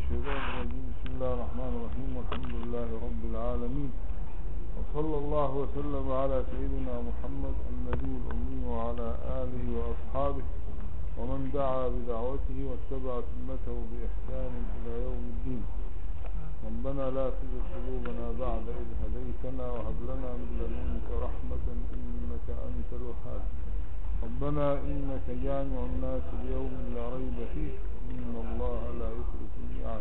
الشيطان الرجيم بسم الله الرحمن الرحيم والحمد لله رب العالمين وصلى الله وسلم على سيدنا محمد النبي الأمي وعلى آله وأصحابه ومن دعا بدعوته واتبع سنته بإحسان إلى يوم الدين ربنا لا تزغ قلوبنا بعد إذ هديتنا وهب لنا من لدنك رحمة إنك أنت الوهاب ربنا إنك جامع الناس ليوم لا ريب فيه إن الله لا يخلف الميعاد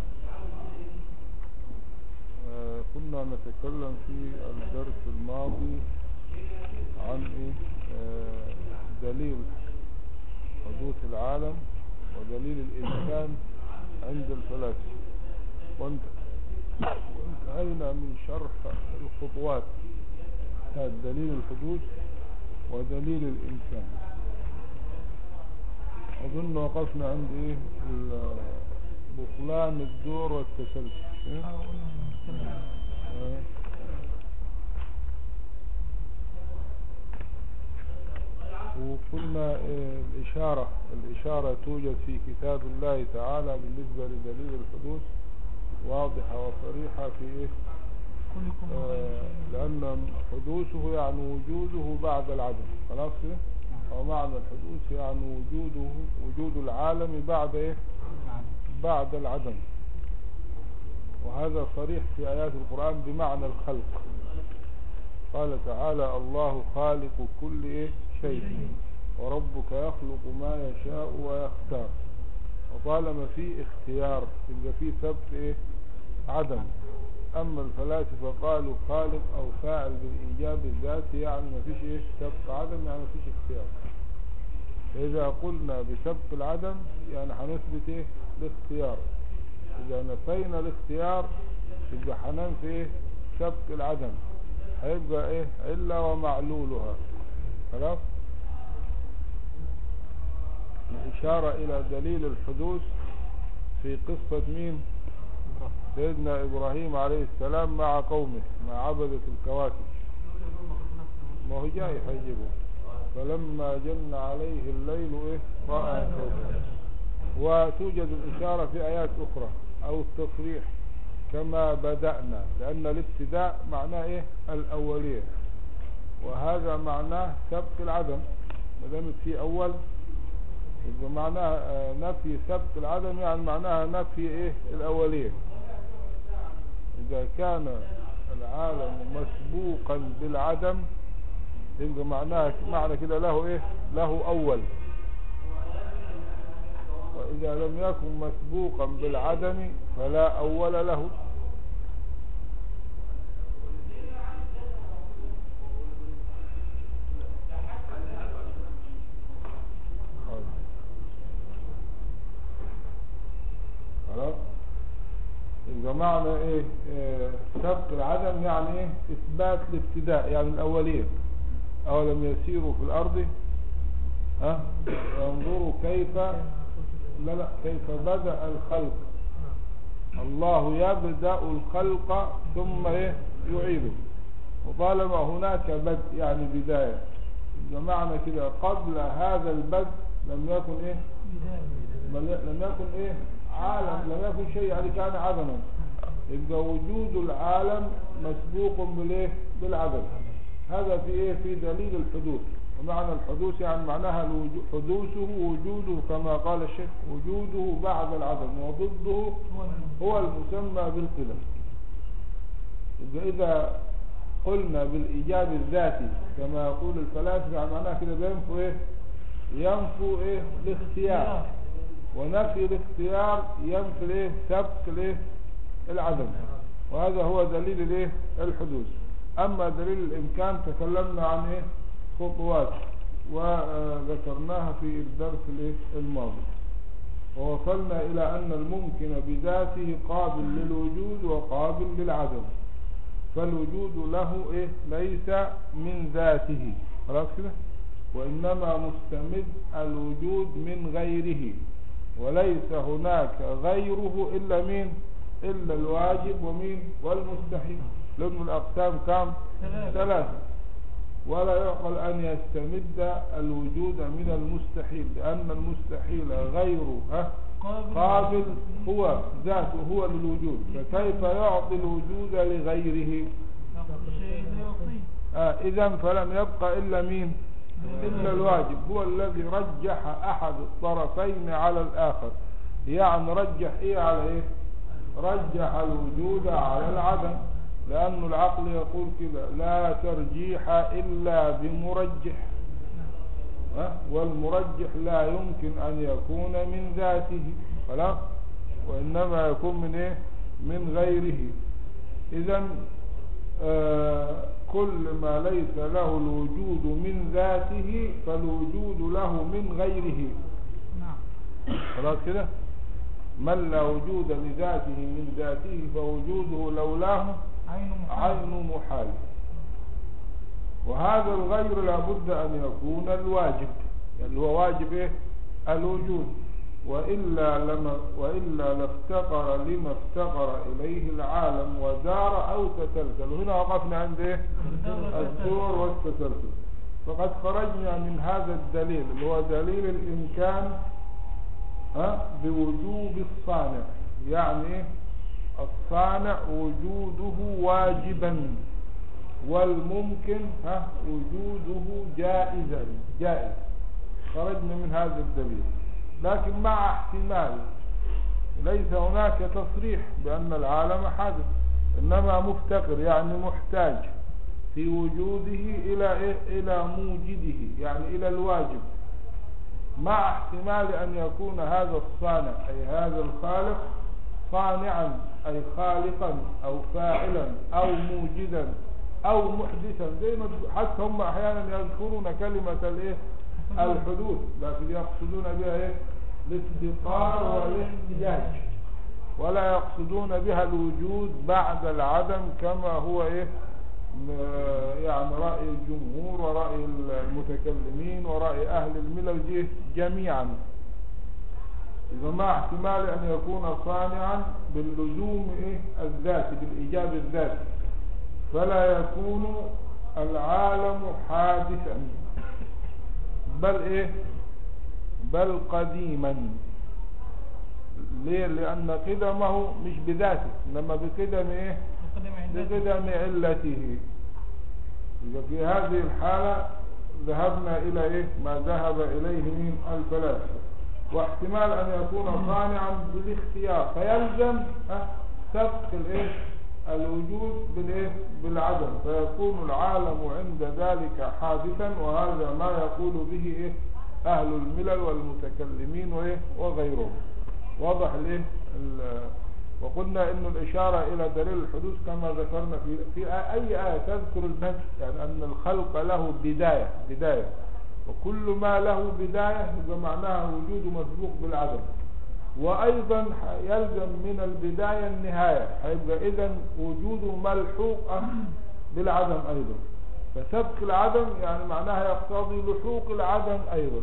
آه، كنا نتكلم في الدرس الماضي عن إيه آه، دليل حدوث العالم ودليل الإمكان عند الفلاسفة وانت- وانتهينا من شرح الخطوات بتاعت دليل الحدوث ودليل الإمكان أظن وقفنا عند إيه ال- بطلان الدور والتسلسل إيه؟ آه. وقلنا آه، الإشارة الإشارة توجد في كتاب الله تعالى بالنسبة لدليل الحدوث واضحة وصريحة في إيه كلكم آه، لأن حدوثه يعني وجوده بعد العدم خلاص كده ومعنى الحدوث يعني وجوده وجود العالم بعد إيه بعد العدم وهذا صريح في آيات القرآن بمعنى الخلق قال تعالى الله خالق كل إيه شيء وربك يخلق ما يشاء ويختار وطالما في اختيار يبقى في ثبت إيه عدم أما الفلاسفة قالوا خالق أو فاعل بالإيجاب الذاتي يعني ما فيش إيه ثبت عدم يعني ما فيش اختيار إذا قلنا بثبت العدم يعني هنثبت إيه الاختيار إذا نفينا الاختيار يبقى هننفي إيه ثبت العدم هيبقى إيه إلا ومعلولها خلاص الإشارة إلى دليل الحدوث في قصة مين سيدنا إبراهيم عليه السلام مع قومه مع عبدة الكواكب ما هو جاي هيجيبه فلما جن عليه الليل إيه رأى كوكبا وتوجد الإشارة في آيات أخرى أو التصريح كما بدأنا لأن الابتداء معناه إيه الأولية وهذا معناه سبق العدم ما دامت في أول يبقى معناها آه، نفي سبق العدم يعني معناها نفي إيه الأولية إذا كان العالم مسبوقا بالعدم يبقى معناها معنى كده له إيه له أول وإذا لم يكن مسبوقا بالعدم فلا أول له خلاص يبقى معنى ايه آه، سبق العدم يعني ايه اثبات الابتداء يعني الاوليه اولم يسيروا في الارض ها ينظروا كيف لا لا كيف بدأ الخلق الله يبدأ الخلق ثم ايه يعيده وطالما هناك بدء يعني بداية يبقى معنى كده قبل هذا البدء لم يكن ايه بل- لم يكن ايه عالم لم يكن شيء يعني كان عدما يبقى وجود العالم مسبوق بالايه بالعدم هذا في ايه في دليل الحدوث ومعنى الحدوث يعني معناها الوجو- حدوثه وجوده كما قال الشيخ وجوده بعد العدم وضده هو المسمى بالقدم يبقى إذا قلنا بالإيجاب الذاتي كما يقول الفلاسفة يعني معناها كده بينفوا إيه ينفوا إيه الاختيار ونفي الاختيار ينفي الايه سبق الايه العدم وهذا هو دليل الايه الحدوث اما دليل الامكان تكلمنا عن ايه خطوات وذكرناها في الدرس الايه الماضي ووصلنا الى ان الممكن بذاته قابل للوجود وقابل للعدم فالوجود له ايه ليس من ذاته خلاص كده وانما مستمد الوجود من غيره وليس هناك غيره إلا مين إلا الواجب ومين والمستحيل لأن الأقسام كام ثلاثة. ثلاثة ولا يعقل أن يستمد الوجود من المستحيل لأن المستحيل غير ها قابل هو ذاته هو للوجود فكيف يعطي الوجود لغيره آه إذا فلم يبقى إلا مين إلا الواجب هو الذي رجح أحد الطرفين على الآخر يعني رجح إيه على إيه رجح الوجود على العدم لأن العقل يقول كده لا ترجيح إلا بمرجح والمرجح لا يمكن أن يكون من ذاته خلاص وإنما يكون من إيه من غيره إذا آه كل ما ليس له الوجود من ذاته فالوجود له من غيره نعم خلاص كده من لا وجود لذاته من ذاته فوجوده لولاه عين محال, عين محال. وهذا الغير لابد أن يكون الواجب يعني هو واجب إيه؟ الوجود وإلا, لما وإلا لافتقر لما افتقر إليه العالم ودار أو تسلسل وهنا وقفنا عند إيه؟ الدور والتسلسل فقد خرجنا من هذا الدليل اللي هو دليل الإمكان ها بوجوب الصانع يعني الصانع وجوده واجبا والممكن ها وجوده جائزا جائز خرجنا من هذا الدليل لكن مع احتمال ليس هناك تصريح بأن العالم حادث إنما مفتقر يعني محتاج في وجوده إلى إيه؟ إلى موجده يعني إلى الواجب مع احتمال أن يكون هذا الصانع أي هذا الخالق صانعا أي خالقا أو فاعلا أو موجدا أو محدثا زي ما حتى هم أحيانا يذكرون كلمة الإيه الحدوث لكن يقصدون بها إيه الافتقار والاحتياج ولا يقصدون بها الوجود بعد العدم كما هو إيه يعني رأي الجمهور ورأي المتكلمين ورأي أهل الملل جميعا إذا ما احتمال أن يكون صانعا باللزوم إيه الذاتي بالإيجاب الذاتي فلا يكون العالم حادثا بل إيه بل قديما ليه لأن قدمه مش بذاته إنما بقدم إيه بقدم علته إذا في هذه الحالة ذهبنا إلى إيه ما ذهب إليه من الفلاسفة واحتمال أن يكون صانعا بالاختيار فيلزم سبق الإيه الوجود بالإيه بالعدم فيكون العالم عند ذلك حادثا وهذا ما يقول به إيه أهل الملل والمتكلمين وإيه وغيرهم واضح ليه وقلنا انه الاشارة الى دليل الحدوث كما ذكرنا في, في اي آية تذكر النفس يعني ان الخلق له بداية بداية وكل ما له بداية يبقى معناها وجوده مسبوق بالعدم وايضا يلزم من البداية النهاية هيبقى اذا وجوده ملحوق بالعدم ايضا فسبق العدم يعني معناها يقتضي لحوق العدم ايضا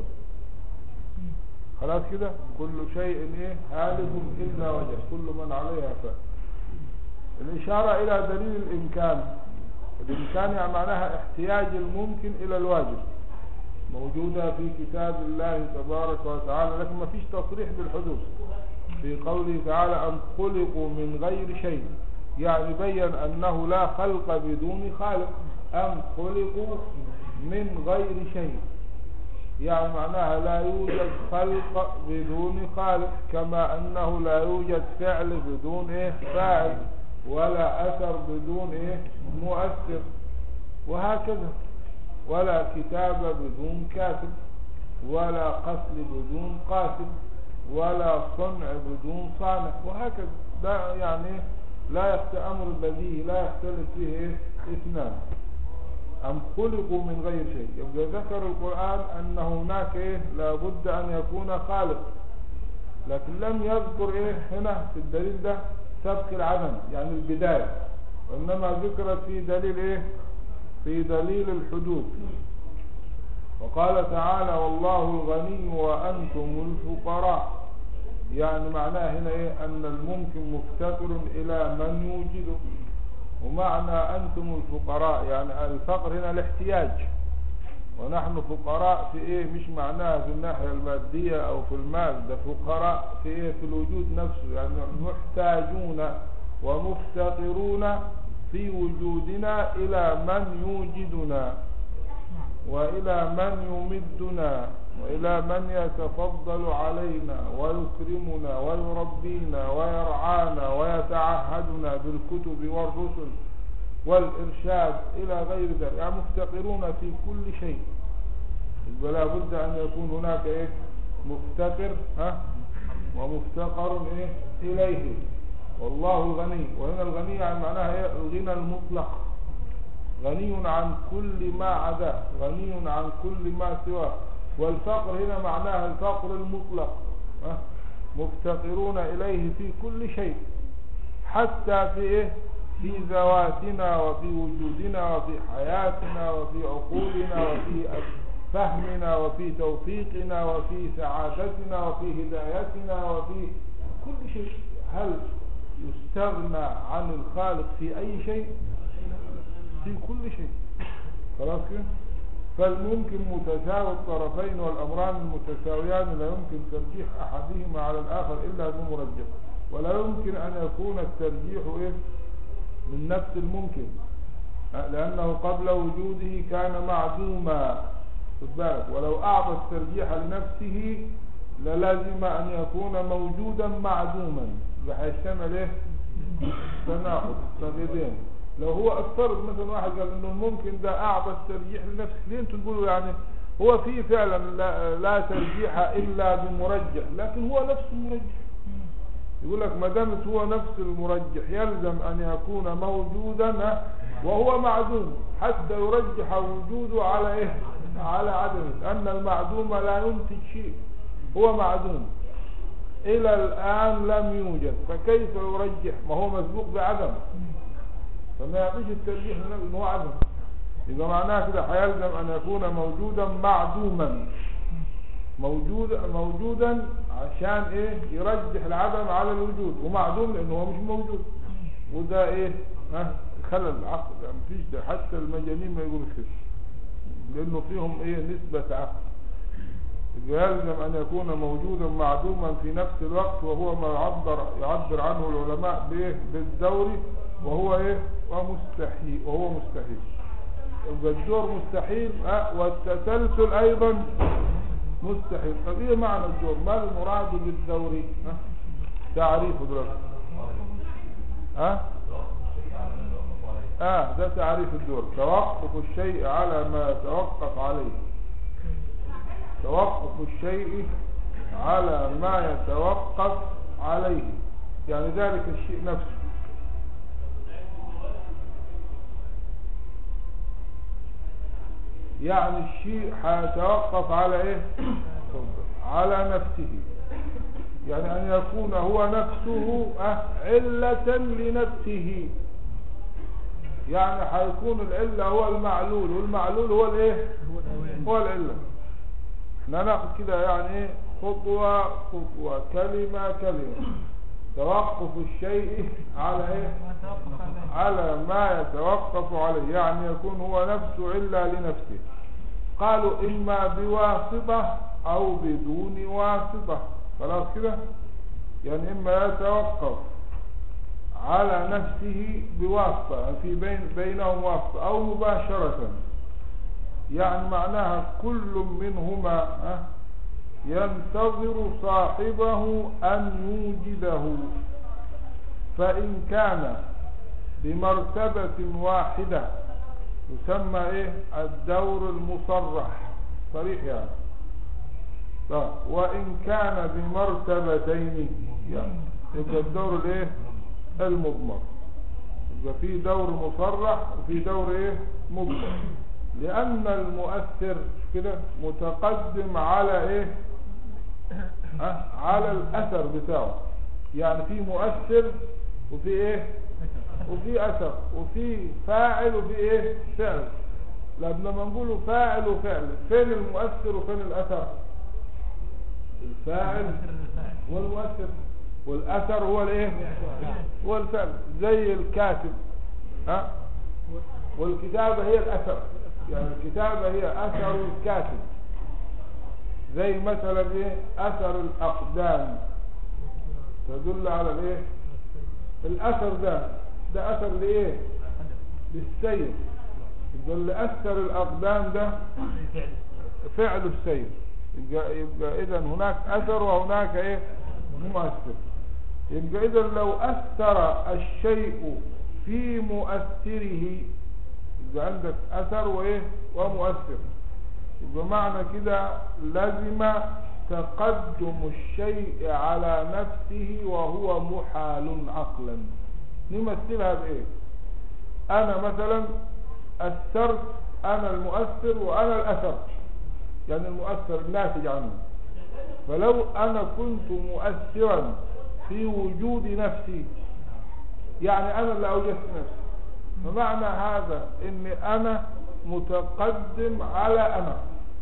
خلاص كده كل شيء ايه هالك الا وجه كل من عليها فان الاشارة الى دليل الامكان الامكان يعني معناها احتياج الممكن الى الواجب موجودة في كتاب الله تبارك وتعالى لكن ما فيش تصريح بالحدوث في قوله تعالى أم خلقوا من غير شيء يعني بين أنه لا خلق بدون خالق أم خلقوا من غير شيء يعني معناها لا يوجد خلق بدون خالق كما أنه لا يوجد فعل بدون إيه فاعل ولا أثر بدون إيه مؤثر وهكذا ولا كتابة بدون كاتب ولا قتل بدون قاتل ولا صنع بدون صانع وهكذا ده يعني لا يخت أمر الذي لا يختلف فيه اثنان أم خلقوا من غير شيء يبقى ذكر القرآن أن هناك إيه لابد أن يكون خالق لكن لم يذكر إيه هنا في الدليل ده سبق العدم يعني البداية وإنما ذكرت في دليل إيه في دليل الحدود وقال تعالى والله الغني وأنتم الفقراء يعني معناه هنا إيه أن الممكن مفتقر إلى من يوجده ومعنى أنتم الفقراء يعني الفقر هنا الاحتياج ونحن فقراء في ايه مش معناها في الناحية المادية او في المال ده فقراء في ايه في الوجود نفسه يعني محتاجون ومفتقرون في وجودنا الى من يوجدنا والى من يمدنا والى من يتفضل علينا ويكرمنا ويربينا ويرعانا ويتعهدنا بالكتب والرسل والإرشاد إلى غير ذلك يعني مفتقرون في كل شيء ولا بد أن يكون هناك إيه مفتقر ها ومفتقر إيه إليه والله غني وهنا الغني يعني معناها إيه الغنى المطلق غني عن كل ما عداه غني عن كل ما سواه والفقر هنا معناها الفقر المطلق ها مفتقرون إليه في كل شيء حتى في إيه في ذواتنا وفي وجودنا وفي حياتنا وفي عقولنا وفي فهمنا وفي توفيقنا وفي سعادتنا وفي هدايتنا وفي كل شيء هل يستغنى عن الخالق في أي شيء في كل شيء خلاص كده فالممكن متساوي الطرفين والأمران المتساويان لا يمكن ترجيح أحدهما على الآخر إلا بمرجح ولا يمكن أن يكون الترجيح إيه من نفس الممكن لأنه قبل وجوده كان معدوما خد بالك ولو أعطى الترجيح لنفسه للازم أن يكون موجودا معدوما بحيثمل ايه تناقض تغيبين لو هو افترض مثلا واحد قال انه الممكن ده اعطى الترجيح لنفسه ليه انتوا تقولوا يعني هو في فعلا لا, لا ترجيح الا بمرجح لكن هو نفسه مرجح يقول لك ما دامت هو نفس المرجح يلزم ان يكون موجودا وهو معدوم حتى يرجح وجوده على ايه على عدمه لان المعدوم لا ينتج شيء هو معدوم الى الان لم يوجد فكيف يرجح ما هو مسبوق بعدم فما يعطيش الترجيح ان هو عدم يبقى معناها كده هيلزم ان يكون موجودا معدوما موجود موجودا عشان ايه يرجح العدم على الوجود ومعدوم لانه هو مش موجود وده ايه ها خلل العقل يعني مفيش ده حتى المجانين ما يقولوا كده لانه فيهم ايه نسبة عقل يلزم ان يكون موجودا معدوما في نفس الوقت وهو ما يعبر يعبر عنه العلماء بايه بالدور وهو ايه ومستحيل وهو مستحيل يبقى الدور مستحيل اه والتسلسل ايضا مستحيل طب ايه معنى الدور ما المراد بالدوري ها تعريفه دلوقتي ها اه ده تعريف الدور توقف الشيء على ما يتوقف عليه توقف الشيء على ما يتوقف عليه يعني ذلك الشيء نفسه يعني الشيء هيتوقف على ايه على نفسه يعني ان يكون هو نفسه أه علة لنفسه يعني هيكون العلة هو المعلول والمعلول هو الايه هو العلة احنا ناخد كده يعني ايه خطوة خطوة كلمة كلمة توقف الشيء على ايه على ما يتوقف عليه يعني يكون هو نفسه إلا لنفسه قالوا إما بواسطة أو بدون واسطة خلاص كده يعني إما يتوقف على نفسه بواسطة يعني في بين بينهم واسطة أو مباشرة يعني معناها كل منهما ينتظر صاحبه أن يوجده فإن كان بمرتبة واحدة يسمى ايه الدور المصرح صريح يعني طيب وإن كان بمرتبتين يعني يبقى الدور الايه المضمر يبقى في دور مصرح وفي دور ايه مضمر لأن المؤثر كده متقدم على ايه أه؟ على الأثر بتاعه يعني في مؤثر وفي ايه وفي اثر وفي فاعل وفي ايه فعل لما نقول فاعل وفعل فين المؤثر وفين الاثر الفاعل والمؤثر والاثر هو الايه هو الفعل زي الكاتب ها والكتابة هي الاثر يعني الكتابة هي أثر الكاتب زي مثلا ايه أثر الأقدام تدل على الايه الأثر ده ده أثر لإيه للسير يبقى اللي أثر الأقدام ده فعل السير يبقى, يبقى إذا هناك أثر وهناك إيه مؤثر يبقى إذا لو أثر الشيء في مؤثره يبقى عندك أثر وإيه ومؤثر يبقى معنى كده لازم تقدم الشيء على نفسه وهو محال عقلا نمثلها بإيه أنا مثلا أثرت أنا المؤثر وأنا الأثر يعني المؤثر الناتج عنه فلو أنا كنت مؤثرا في وجود نفسي يعني أنا اللي أوجدت نفسي فمعنى هذا ان انا متقدم على انا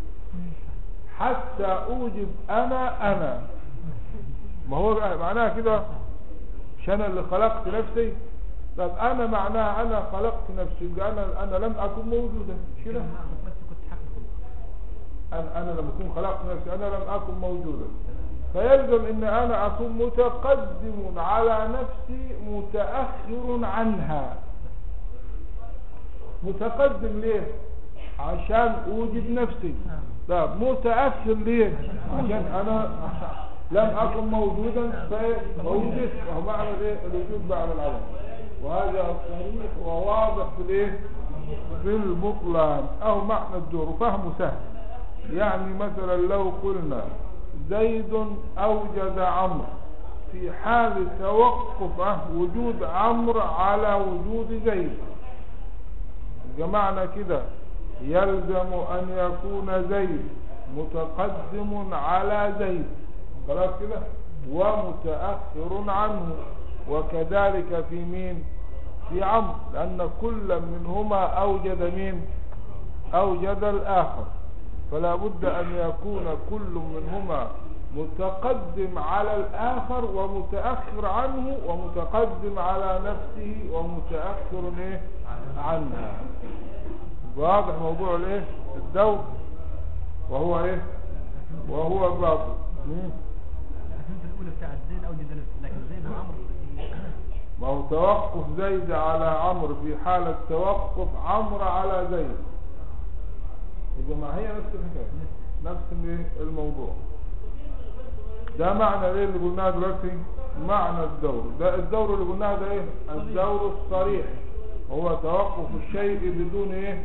حتى اوجد انا انا ما هو معناها كده مش انا اللي خلقت نفسي طب انا معناها انا خلقت نفسي يبقى انا انا لم اكن موجودا مش كده انا انا لما اكون خلقت نفسي انا لم اكن موجودا فيلزم ان انا اكون متقدم على نفسي متاخر عنها متقدم ليه عشان اوجد نفسي طب متاخر ليه عشان انا لم اكن موجودا فوجدت وهو معنى ايه الوجود بعد العدم وهذا صريح وواضح في الايه في البطلان او معنى الدور وفهمه سهل يعني مثلا لو قلنا زيد اوجد عمرو في حال توقف أه وجود عمرو على وجود زيد جمعنا كده يلزم ان يكون زيد متقدم على زيد خلاص كده ومتأخر عنه وكذلك في مين في عمرو لأن كل منهما أوجد مين أوجد الآخر فلا بد أن يكون كل منهما متقدم على الآخر ومتأخر عنه ومتقدم على نفسه ومتأخر إيه عنها واضح موضوع الايه الدور وهو ايه وهو باطل الاولى بتاعت زيد اوجد لكن زيد وعمرو ما هو توقف زيد على عمرو في حالة توقف عمرو على زيد يبقى ما هي نفس الحكاية نفس الموضوع ده معنى ايه اللي قلناه دلوقتي معنى الدور ده الدور اللي قلناه ده ايه الدور الصريح هو توقف الشيء بدون ايه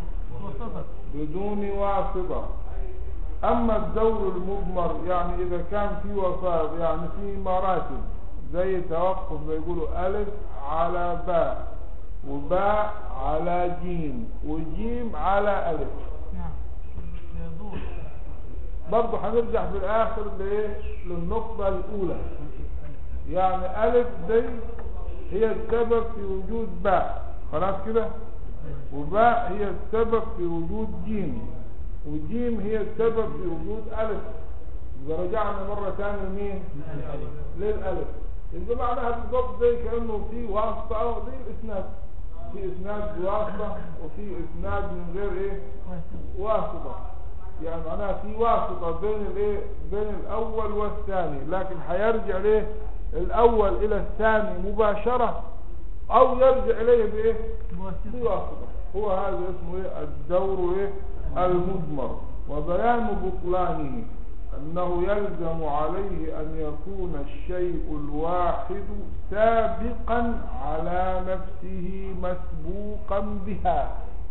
بدون واسطة اما الدور المضمر يعني اذا كان في وسائط يعني في مراتب زي توقف ما يقولوا الف على باء وباء على جيم وجيم على الف برضه هنرجع في الاخر لايه للنقطة الاولى يعني الف دي هي السبب في وجود باء خلاص كده وباء هي السبب في وجود جيم وجيم هي السبب في وجود ألف إذا رجعنا مرة ثانية لمين للألف يبقى معناها بالضبط زي كأنه في واسطة أو زي الإسناد في إسناد بواسطة وفي إسناد من غير إيه واسطة يعني معناها في واسطة بين الإيه بين الأول والثاني لكن هيرجع ليه الأول إلى الثاني مباشرة او يرجع اليه بايه بواسطة هو هذا اسمه ايه الدور ايه المضمر وبيان بطلانه انه يلزم عليه ان يكون الشيء الواحد سابقا على نفسه مسبوقا بها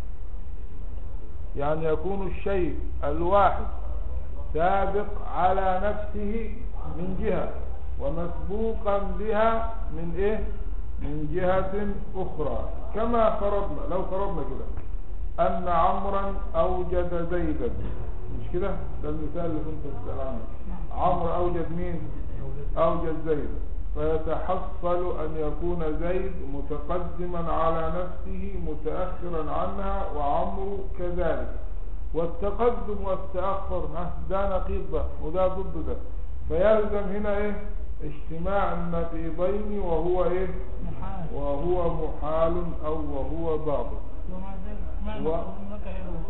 يعني يكون الشيء الواحد سابق على نفسه من جهة ومسبوقا بها من ايه من جهة أخرى كما فرضنا لو فرضنا كده أن عمرا أوجد زيدا مش كده ده المثال اللي كنت أسأل عنه عمرو أوجد مين أوجد زيد فيتحصل أن يكون زيد متقدما على نفسه متأخرا عنها وعمرو كذلك والتقدم والتأخر ده نقيض ده وده ضد ده فيلزم هنا ايه اجتماع النقيضين وهو ايه وهو محال او وهو باطل ومع ذلك معنى و- انك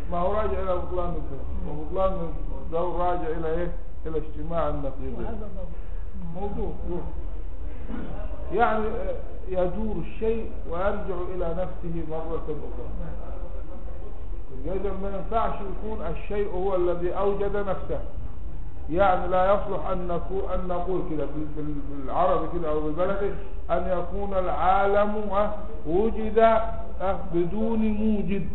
ما هو راجع الى بطلان الدور وبطلان الدور راجع الى ايه الى اجتماع النقيضين وهذا ضوء موضوع روح. يعني آه، يدور الشيء ويرجع إلى نفسه مرة أخرى إذا ما ينفعش يكون الشيء هو الذي أوجد نفسه يعني لا يصلح أن نقول, أن نقول كده بال- بال- بالعربي كده أو بالبلدي أن يكون العالم آه، وجد آه، بدون موجد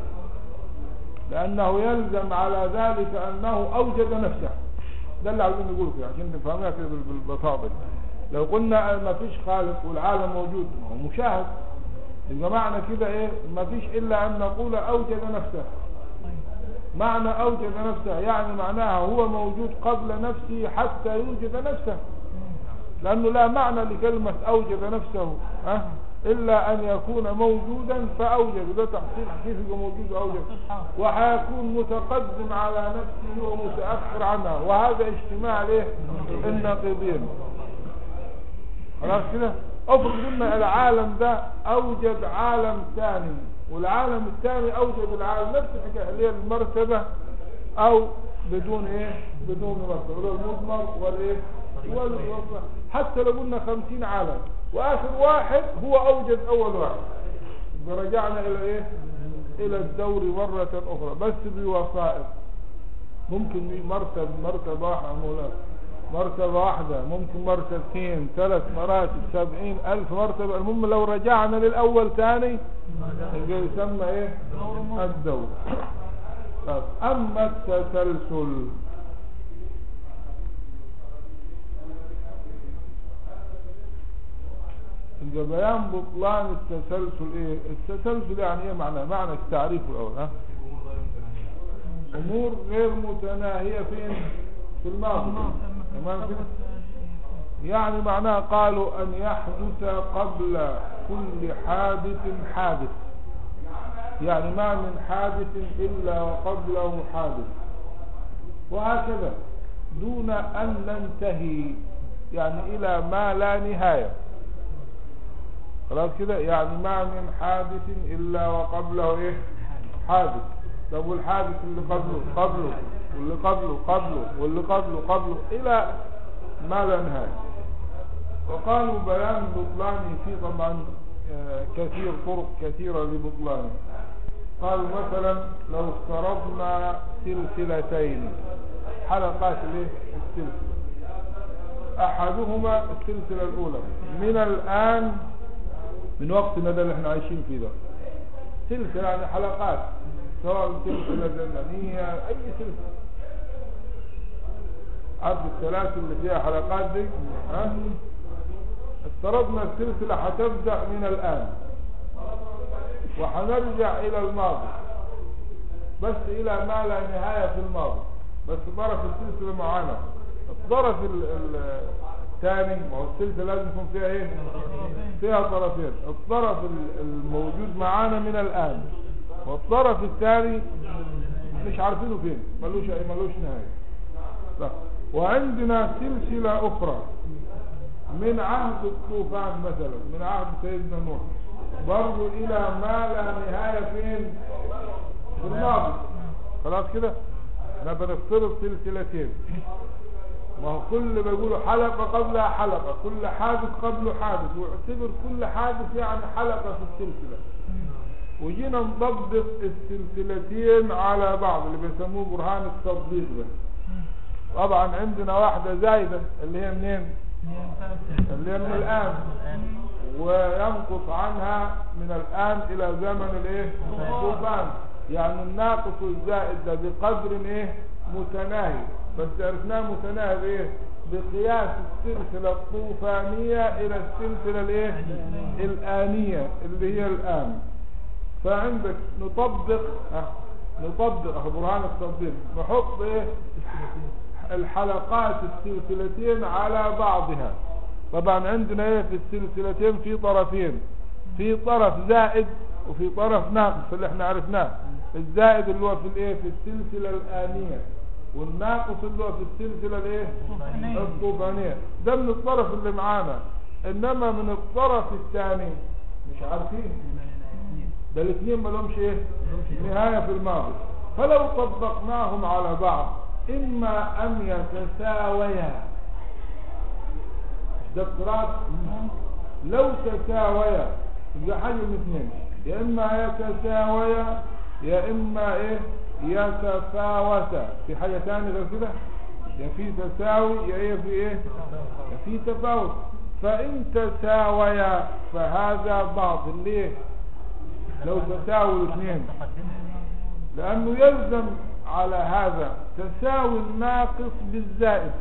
لأنه يلزم على ذلك أنه أوجد نفسه ده اللي عاوزين نقوله كده عشان نفهمها كده بال- بالبساطة دي. لو قلنا ما فيش خالق والعالم موجود ما هو مشاهد يبقى معنى كده ايه ما فيش الا ان نقول اوجد نفسه معنى اوجد نفسه يعني معناها هو موجود قبل نفسه حتى يوجد نفسه لانه لا معنى لكلمة اوجد نفسه ها الا ان يكون موجودا فاوجد ده تحصيل كيف يبقى موجود واوجد وحيكون متقدم على نفسه ومتأخر عنها وهذا اجتماع ليه النقيضين خلاص كده افرض قلنا العالم ده اوجد عالم ثاني والعالم الثاني اوجد العالم نفس الحكايه اللي هي المرتبه او بدون ايه بدون مرتبه اللي هو المضمر والايه والوصف حتى لو قلنا خمسين عالم واخر واحد هو اوجد اول واحد يبقى رجعنا الى ايه الى الدور مرة اخرى بس بوسائط ممكن مرتب مرتبة واحدة مولانا مرتبة واحدة ممكن مرتبتين ثلاث مراتب سبعين ألف مرتبة المهم لو رجعنا للأول تاني يبقى يسمى إيه الدور طب أما التسلسل يبقى بيان بطلان التسلسل ايه التسلسل يعني ايه معنى معنى التعريف الاول ها امور غير متناهية فين في الماضي تمام كده يعني معناه قالوا ان يحدث قبل كل حادث حادث يعني ما من حادث الا وقبله حادث وهكذا دون ان ننتهي يعني الى ما لا نهايه خلاص كده يعني ما من حادث إلا وقبله إيه حادث طب والحادث اللي قبله قبله واللي قبله قبله واللي قبله قبله إلى ما لا نهاية وقالوا بيان بطلانه في طبعا آه، كثير طرق كثيرة لبطلانه قالوا مثلا لو افترضنا سلسلتين حلقات الايه السلسلة احدهما السلسلة الاولى من الان من وقتنا ده اللي احنا عايشين فيه ده سلسلة يعني حلقات سواء سلسلة زمنية اي سلسلة عارف السلاسل اللي فيها حلقات دي ها افترضنا السلسلة هتبدأ من الآن وحنرجع إلى الماضي بس إلى ما لا نهاية في الماضي بس طرف السلسلة معانا الطرف ال- ال- الثاني ما هو السلسلة لازم يكون فيها ايه فيها طرفين الطرف ال- الموجود معانا من الآن والطرف الثاني مش عارفينه فين ملوش ملوش نهاية طيب. وعندنا سلسلة أخرى من عهد الطوفان مثلا من عهد سيدنا نوح برضو إلى ما لا نهاية فين في الماضي خلاص كده احنا بنفترض سلسلتين ما هو كل بيقولوا حلقة قبلها حلقة كل حادث قبله حادث واعتبر كل حادث يعني حلقة في السلسلة وجينا نطبق السلسلتين على بعض اللي بيسموه برهان التطبيق ده طبعا عندنا واحدة زايدة اللي هي منين اللي هي من الآن وينقص عنها من الآن إلى زمن الايه الطوفان يعني الناقص الزائد ده بقدر ايه متناهي بس عرفناه متناهي بايه بقياس السلسلة الطوفانية إلى السلسلة الايه الآنية اللي هي الآن فعندك نطبق ها نطبق أهو برهان التطبيق نحط ايه الحلقات السلسلتين على بعضها طبعا عندنا ايه في السلسلتين في طرفين في طرف زائد وفي طرف ناقص اللي احنا عرفناه الزائد اللي هو في الايه في السلسلة الآنية والناقص اللي هو في السلسلة الايه الطوفانية ده من الطرف اللي معانا انما من الطرف الثاني مش عارفين ده الاثنين ما لهمش ايه نهاية في الماضي فلو طبقناهم على بعض إما أن يتساويا ده افتراض لو تساويا يبقى حاجة من اثنين يا إما يتساويا يا إما إيه يتفاوتا في حاجة تانية غير كده يا في تساوي يا إيه في إيه يا في تفاوت فإن تساويا فهذا باطل ليه لو تساوي الاثنين لأنه يلزم على هذا تساوي الناقص بالزائد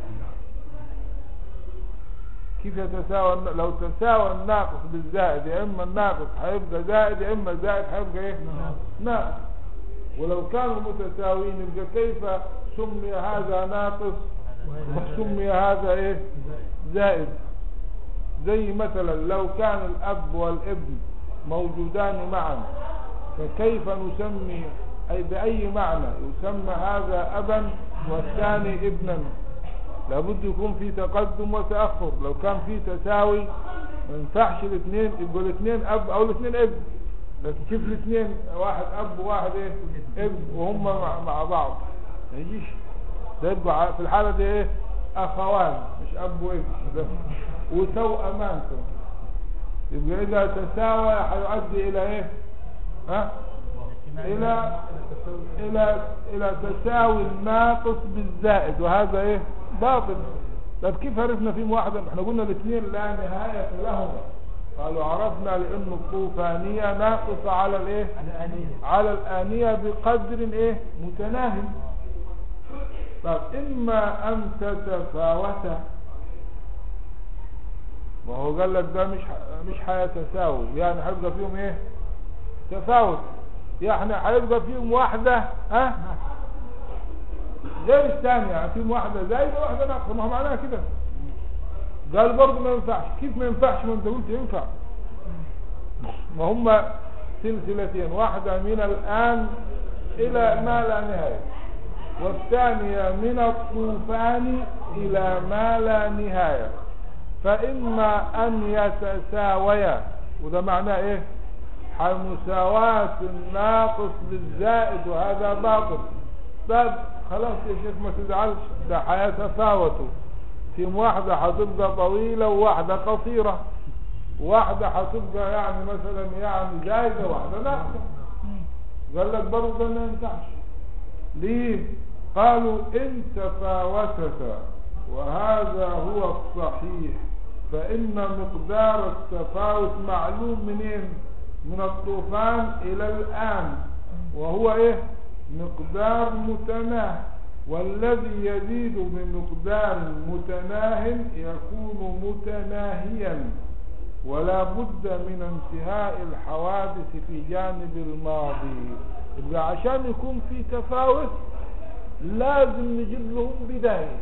كيف يتساوى الن- لو تساوى الناقص بالزائد يا إما الناقص هيبقى زائد يا إما الزائد هيبقى إيه ناقص ولو كانوا متساويين يبقى كيف سمي هذا ناقص وسمي هذا إيه زائد زي مثلا لو كان الأب والابن موجودان معا فكيف نسمي أي بأي معنى يسمى هذا أبا والثاني ابنا لابد يكون في تقدم وتأخر لو كان في تساوي ما ينفعش الاثنين يبقوا الاثنين أب أو الاثنين ابن لكن كيف الاثنين واحد أب وواحد إيه ابن وهم مع, مع بعض ما يجيش ده يبقى ع- في الحالة دي إيه أخوان مش أب وابن ده وتوأمان كمان يبقى إذا تساوى هيؤدي إلى إيه ها إلى إلى إلى تساوي الناقص بالزائد وهذا إيه باطل طب كيف عرفنا فيهم واحدة احنا قلنا الاثنين لا نهاية لهما قالوا عرفنا لأن الطوفانية ناقصة على الإيه على الآنية بقدر إيه متناهي طب إما أن تتفاوتا ما هو قال لك ده مش ح- مش هيتساوي يعني هيبقى فيهم ايه تفاوت يعني هيبقى فيهم واحدة ها غير الثانية يعني فيهم واحدة زايدة واحدة ناقصة ما هو معناها كده قال برضه ما ينفعش كيف ما ينفعش ما انت قلت ينفع ما هم سلسلتين واحدة من الآن إلى ما لا نهاية والثانية من الطوفان إلى ما لا نهاية فإما أن يتساويا وده معناه إيه مساواة الناقص بالزائد وهذا باطل طب خلاص يا شيخ ما تزعلش ده هيتفاوتوا في واحدة هتبقى طويلة وواحدة قصيرة واحدة هتبقى يعني مثلا يعني زايدة واحدة ناقصة قال لك برضه ده ما ينفعش ليه قالوا ان تفاوتتا وهذا هو الصحيح فإن مقدار التفاوت معلوم منين من الطوفان إلى الآن وهو إيه مقدار متناه والذي يزيد بمقدار متناه يكون متناهيا ولا بد من انتهاء الحوادث في جانب الماضي يبقى عشان يكون في تفاوت لازم نجيب لهم بداية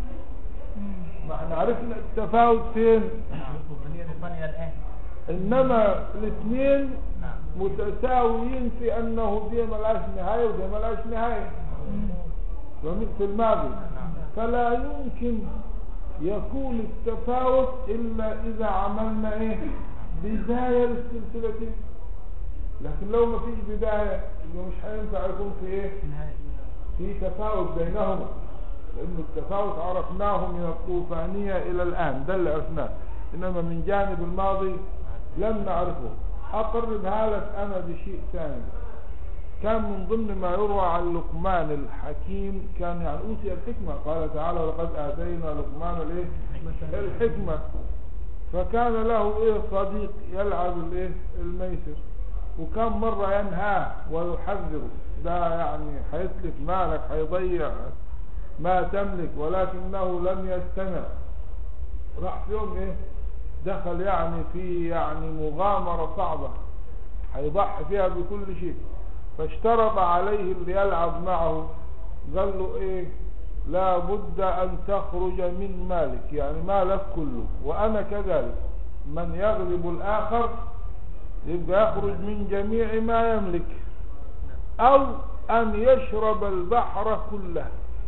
ما احنا عرفنا التفاوت فين الطوفان إلى الآن انما الاثنين نعم متساويين في انه دي ملهاش نهاية ودي ملهاش نهاية ومن- في الماضي فلا يمكن يكون التفاوت الا اذا عملنا ايه بداية للسلسلتين لكن لو ما فيش بداية يبقى مش هينفع يكون في ايه نهاية في تفاوت بينهما لأن التفاوت عرفناه من الطوفانية إلى الآن ده اللي عرفناه إنما من جانب الماضي لم نعرفه أقربها لك أنا بشيء ثاني كان من ضمن ما يروى عن لقمان الحكيم كان يعني أوتي الحكمة قال تعالى ولقد آتينا لقمان الإيه الحكمة فكان له إيه صديق يلعب الإيه الميسر وكان مرة ينهاه ويحذره ده يعني هيتلف مالك هيضيع ما تملك ولكنه لم يستمع راح في يوم ايه دخل يعني في يعني مغامرة صعبة هيضحي فيها بكل شيء فاشترط عليه اللي يلعب معه قال له ايه لا بد ان تخرج من مالك يعني مالك كله وانا كذلك من يغلب الاخر يبقى يخرج من جميع ما يملك او ان يشرب البحر كله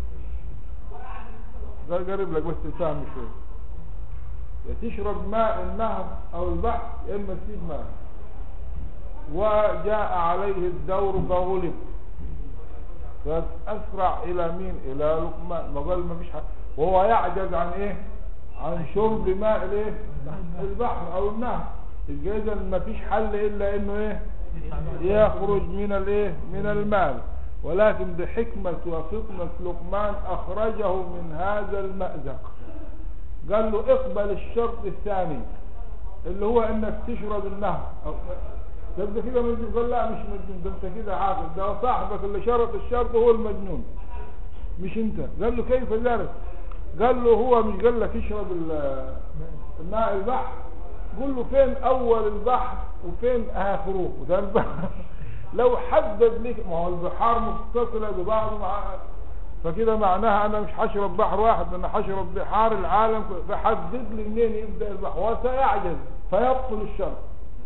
ده قريب لك بس تفهم شوي يا تشرب ماء النهر او البحر يا اما تسيب ماء وجاء عليه الدور فغلب فأسرع إلى مين إلى لقمان ما قال ما فيش حد وهو يعجز عن إيه عن شرب ماء الإيه البحر أو النهر يبقى إذا ما فيش حل إلا إنه إيه يخرج من الايه من المال ولكن بحكمة وفطنة لقمان اخرجه من هذا المأزق قال له اقبل الشرط الثاني اللي هو انك تشرب النهر أو ده انت كده مجنون قال لا مش مجنون ده انت كده عاقل ده صاحبك اللي شرط الشرط هو المجنون مش انت قال له كيف ذلك قال له هو مش قال لك اشرب ال- الماء البحر قول له فين اول البحر وفين اخره وده البحر لو حدد لك ما هو البحار متصله ببعض مع فكده معناها انا مش هشرب بحر واحد انا هشرب بحار العالم كله. فحدد لي منين يبدا البحر وسيعجز فيبطل الشرط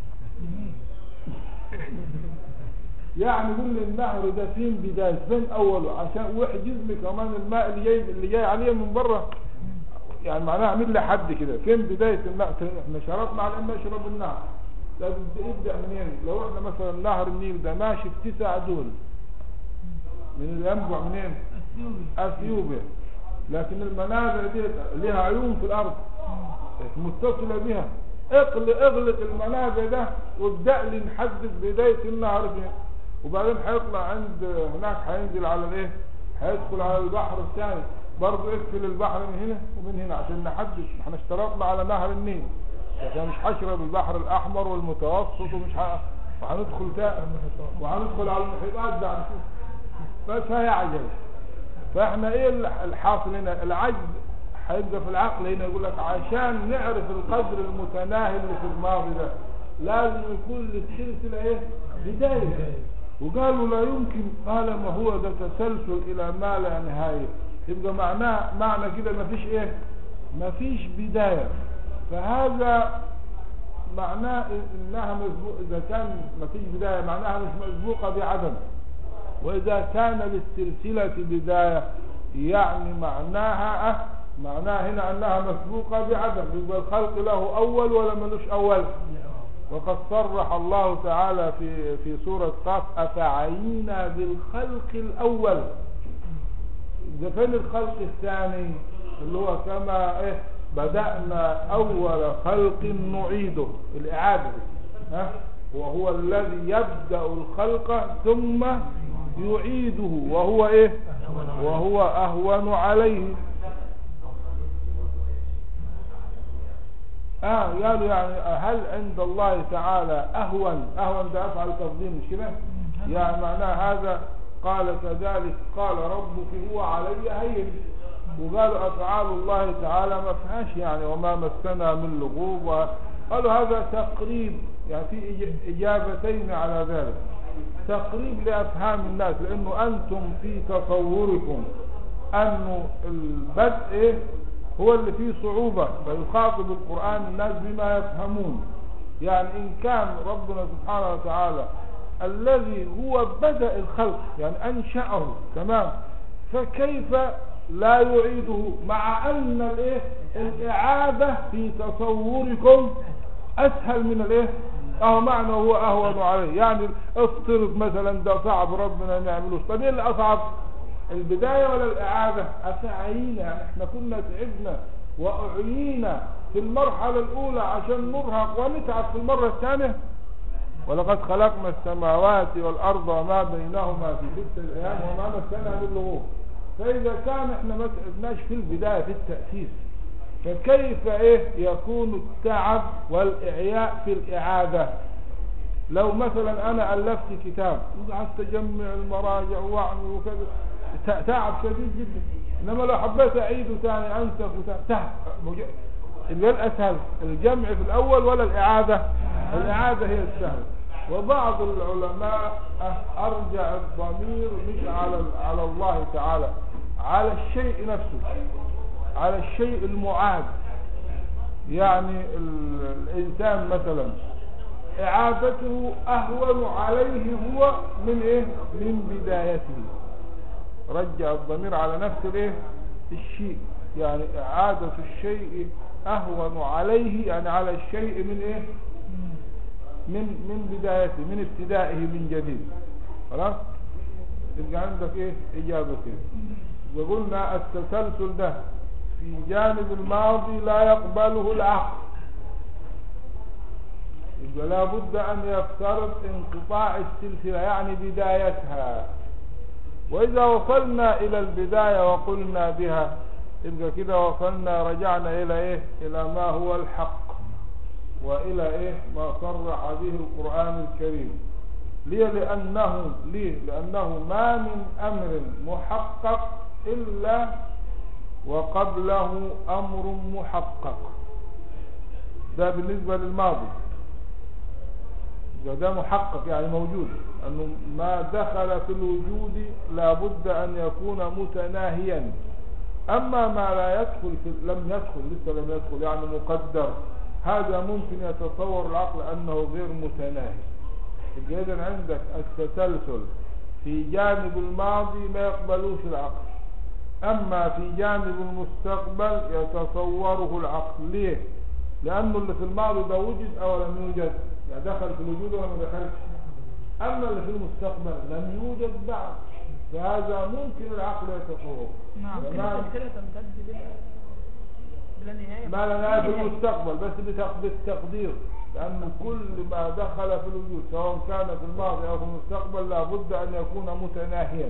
يعني قول لي النهر ده فين بداية فين اوله عشان واحجز لي كمان الماء اللي جاي اللي جاي عليه من بره يعني معناها اعمل لي حد كده فين بداية النهر احنا شرطنا على ان نشرب النهر لازم يبدا منين لو احنا مثلا نهر النيل ده ماشي في تسع دول من اللي ينبع منين اثيوبيا لكن المنابع دي لها عيون في الارض متصله بها اغلق اغلق المنابع ده وابدا لي نحدد بدايه النهر فين وبعدين هيطلع عند هناك هينزل على الايه هيدخل على البحر الثاني برضه اقفل البحر من هنا ومن هنا عشان نحدد احنا اشترطنا على نهر النيل عشان مش هشرب البحر الاحمر والمتوسط ومش ه... وهندخل تا... وهندخل على المحيطات ده هنشوف بس هيعجز فاحنا ايه الح- الحاصل هنا العجز هيبقى في العقل هنا يقول لك عشان نعرف القدر المتناهي اللي في الماضي ده لازم يكون للسلسله ايه بدايه وقالوا لا يمكن قال ما هو ده تسلسل الى ما لا نهايه يبقى معناه معنى كده ما فيش ايه ما فيش بدايه فهذا معناه انها مسبوق اذا كان ما فيش بدايه معناها مش مسبوقه بعدم واذا كان للسلسله بدايه يعني معناها أه معناها هنا انها مسبوقه بعدم يبقى الخلق له اول ولا ملوش اول وقد صرح الله تعالى في في سوره قاف افعينا بالخلق الاول ده فين الخلق الثاني اللي هو كما ايه بدأنا أول خلق نعيده الإعادة دي. ها وهو الذي يبدأ الخلق ثم يعيده وهو ايه وهو أهون عليه اه قالوا يعني هل عند الله تعالى أهون أهون ده أفعل تفضيل مش كده يعني معناه هذا قال كذلك قال ربك هو علي هين وقالوا أفعال الله تعالى ما فيهاش يعني وما مسنا من لغوب قالوا هذا تقريب يعني في إج- إجابتين على ذلك تقريب لأفهام الناس لأنه أنتم في تصوركم أنه البدء إيه؟ هو اللي فيه صعوبة فيخاطب القرآن الناس بما يفهمون يعني إن كان ربنا سبحانه وتعالى الذي هو بدأ الخلق يعني أنشأه تمام فكيف لا يعيده مع أن الإيه الإعادة في تصوركم أسهل من الإيه أهو معنى هو أهون عليه يعني افترض مثلا ده صعب ربنا ما يعملوش طب إيه اللي أصعب البداية ولا الإعادة أفعينا يعني احنا كنا تعبنا وأعيينا في المرحلة الأولى عشان نرهق ونتعب في المرة الثانية ولقد خلقنا السماوات والأرض وما بينهما في ستة أيام وما مسنا من لغوب فإذا كان احنا ما تعبناش في البداية في التأسيس فكيف ايه يكون التعب والإعياء في الإعادة لو مثلا أنا ألفت كتاب وقعدت أجمع المراجع وأعمل وكذا ت- تعب شديد جدا إنما لو حبيت أعيده ثاني أنسخ وثاني تعب مج- يبقى الأسهل الجمع في الأول ولا الإعادة الإعادة هي السهل وبعض العلماء أه- أرجع الضمير مش على على الله تعالى على الشيء نفسه على الشيء المعاد يعني ال- الإنسان مثلا إعادته أهون عليه هو من إيه من بدايته رجع الضمير على نفس الإيه الشيء يعني إعادة الشيء أهون عليه يعني على الشيء من إيه من من بدايته من ابتدائه من جديد خلاص يبقى عندك ايه اجابتين وقلنا التسلسل ده في جانب الماضي لا يقبله العقل يبقى لابد ان يفترض انقطاع السلسلة يعني بدايتها واذا وصلنا الى البداية وقلنا بها يبقى كده وصلنا رجعنا الى ايه الى ما هو الحق والى ايه ما صرح به القرآن الكريم ليه لانه ليه لانه ما من امر محقق الا وقبله امر محقق ده بالنسبة للماضي ده, ده محقق يعني موجود انه ما دخل في الوجود لابد ان يكون متناهيا اما ما لا يدخل في لم يدخل لسه لم يدخل يعني مقدر هذا ممكن يتصور العقل انه غير متناهي يبقى اذا عندك التسلسل في جانب الماضي ما يقبلوش العقل اما في جانب المستقبل يتصوره العقل ليه لانه اللي في الماضي ده وجد او لم يوجد يعني دخل في الوجود ولا ما دخلش اما اللي في المستقبل لم يوجد بعد فهذا ممكن العقل يتصوره نعم تمام. كده السلسلة تمتد بلا بلا نهاية ما لا نهاية في المستقبل بس بتق- بالتقدير لأن كل ما دخل في الوجود سواء كان في الماضي أو في المستقبل لابد أن يكون متناهيا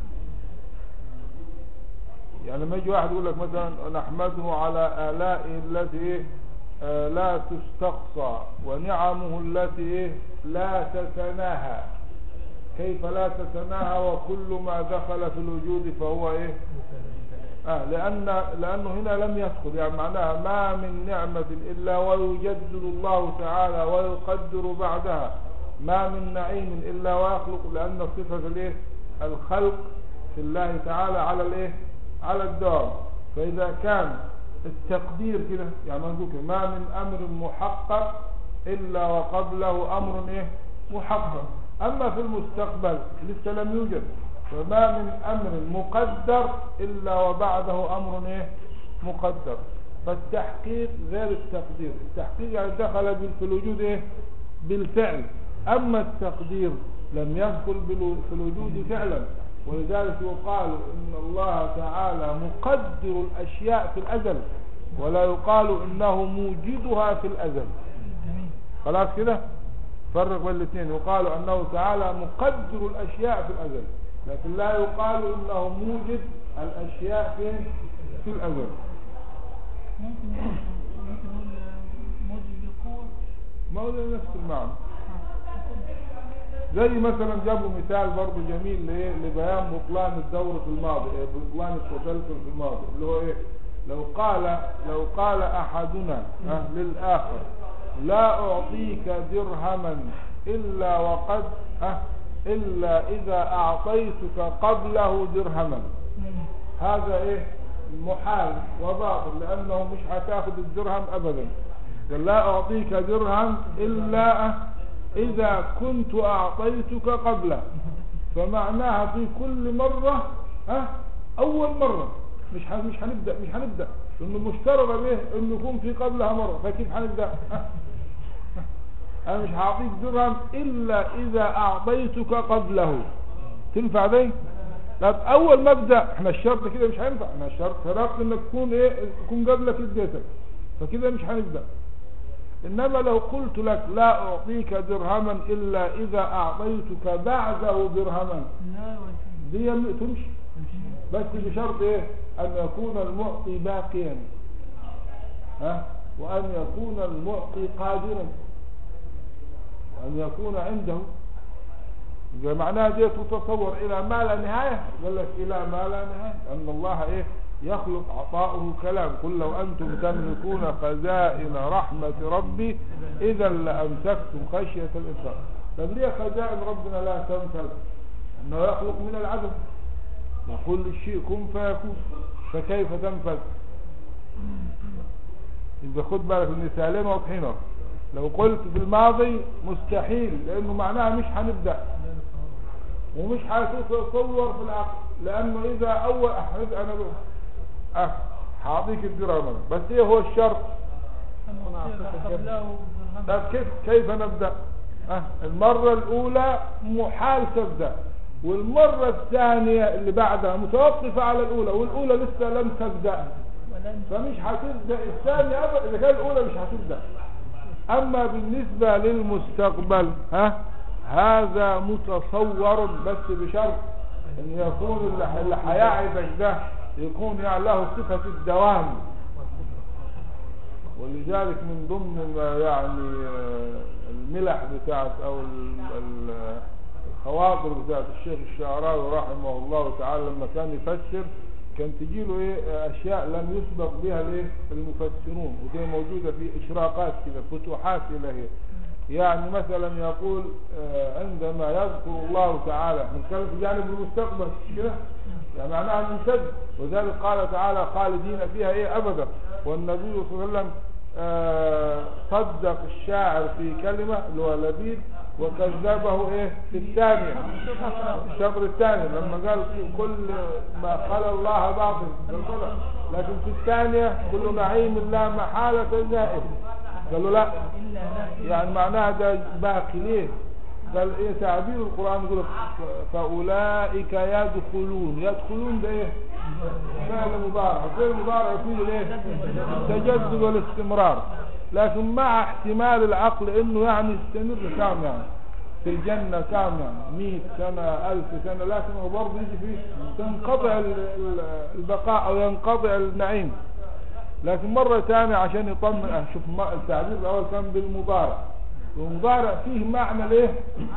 يعني لما يجي واحد يقول لك مثلا نحمده على آلائه التي إيه؟ آه، لا تستقصى ونعمه التي إيه؟ لا تتناهى كيف لا تتناهى وكل ما دخل في الوجود فهو إيه آه لأن لأنه هنا لم يدخل يعني معناها ما من نعمة إلا ويجدد الله تعالى ويقدر بعدها ما من نعيم إلا ويخلق لأن صفة الايه الخلق في الله تعالى على الايه على الدوام فإذا كان التقدير كده يعني ما نقول كده، ما من أمر محقق إلا وقبله أمر إيه محقق أما في المستقبل لسه لم يوجد وما من أمر مقدر إلا وبعده أمر إيه مقدر فالتحقيق غير التقدير التحقيق يعني دخل بال- في الوجود إيه بالفعل أما التقدير لم يدخل بالو- في الوجود فعلا ولذلك يقال إن الله تعالى مقدر الأشياء في الأزل ولا يقال إنه موجدها في الأزل جميل خلاص كده فرق بين الاثنين يقال انه تعالى مقدر الاشياء في الازل لكن لا يقال انه موجد الاشياء فين في الازل ممكن ممكن نقول موجب بالقوة ما هو ده نفس المعنى زي مثلا جابوا مثال برضه جميل لايه لبيان بطلان الدور في الماضي إيه بطلان التسلسل في الماضي اللي هو ايه لو قال لو قال احدنا أه للاخر لا اعطيك درهما الا وقد أه الا اذا اعطيتك قبله درهما هذا ايه محال وباطل لانه مش هتاخد الدرهم ابدا قال لا اعطيك درهم الا اذا كنت اعطيتك قبله فمعناها في كل مرة ها اول مرة مش ح- مش هنبدأ مش هنبدأ انه مشترط به انه يكون في قبلها مرة فكيف هنبدأ ها؟ انا مش هعطيك درهم الا اذا اعطيتك قبله تنفع دي طب اول ما ابدا احنا الشرط كده مش هينفع احنا الشرط شرط انك تكون ايه تكون قبلك اديتك فكده مش هنبدا انما لو قلت لك لا اعطيك درهما الا اذا اعطيتك بعده درهما لا وجه دي م- تمشي بس بشرط ايه ان يكون المعطي باقيا ها وان يكون المعطي قادرا وان يكون عنده يبقى معناها دي تتصور الى ما لا نهايه قال لك الى ما لا نهايه ان الله ايه يخلق عطاؤه كلام قل لو انتم تملكون خزائن رحمه ربي اذا لامسكتم خشيه الانفاق طب ليه خزائن ربنا لا تنفذ انه يخلق من العدم يقول للشيء كن فيكون فكيف تنفذ إذا خد بالك المثالين واضحين أهو. لو قلت في الماضي مستحيل لأنه معناها مش هنبدأ ومش هتتصور في العقل لأنه إذا أول أحد أنا ب... أه هعطيك الدرهم بس إيه هو الشرط أما أعطيك قبله درهم طب كيف كيف نبدأ أه المرة الأولى محال تبدأ والمرة الثانية اللي بعدها متوقفة على الأولى والأولى لسه لم تبدأ فمش هتبدأ الثانية أبدا إذا كان الأولى مش هتبدأ أما بالنسبة للمستقبل ها هذا متصور بس بشرط أن يكون اللي- اللي هيعدك ده يكون يعني له صفة الدوام ولذلك من ضمن ما يعني آه، الملح بتاعت او ال- ال- الخواطر بتاعت الشيخ الشعراوي رحمه الله تعالى لما كان يفسر كان تجيله ايه اشياء لم يسبق بها الايه المفسرون ودي موجوده في اشراقات كده فتوحات الهيه يعني مثلا يقول آه، عندما يذكر الله تعالى نتكلم في جانب المستقبل مش كده يعني معناها ممتد وذلك قال تعالى خالدين فيها ايه ابدا والنبي صلى الله عليه وسلم آه، صدق الشاعر في كلمة اللي هو لبيد وكذبه ايه في الثانية الشطر الثاني لما قال كل ما قال الله باطل قال كده. لكن في الثانية كل نعيم لا محالة زائد قالوا لا يعني معناها ده باقي ليه قال ايه تعبير القرآن يقول لك فأولئك يدخلون يدخلون ده ايه فعل مضارع فعل مضارع يفيد الايه التجدد والاستمرار لكن مع احتمال العقل انه يعني يستمر كام يعني في الجنة كام يعني 100 سنة 1000 سنة لكن هو برضه يجي فيه تنقطع ال- ال- البقاء او ينقطع النعيم لكن مرة ثانية عشان يطمن أه، شوف ما- التعبير الأول كان بالمضارع والمضارع فيه معنى ليه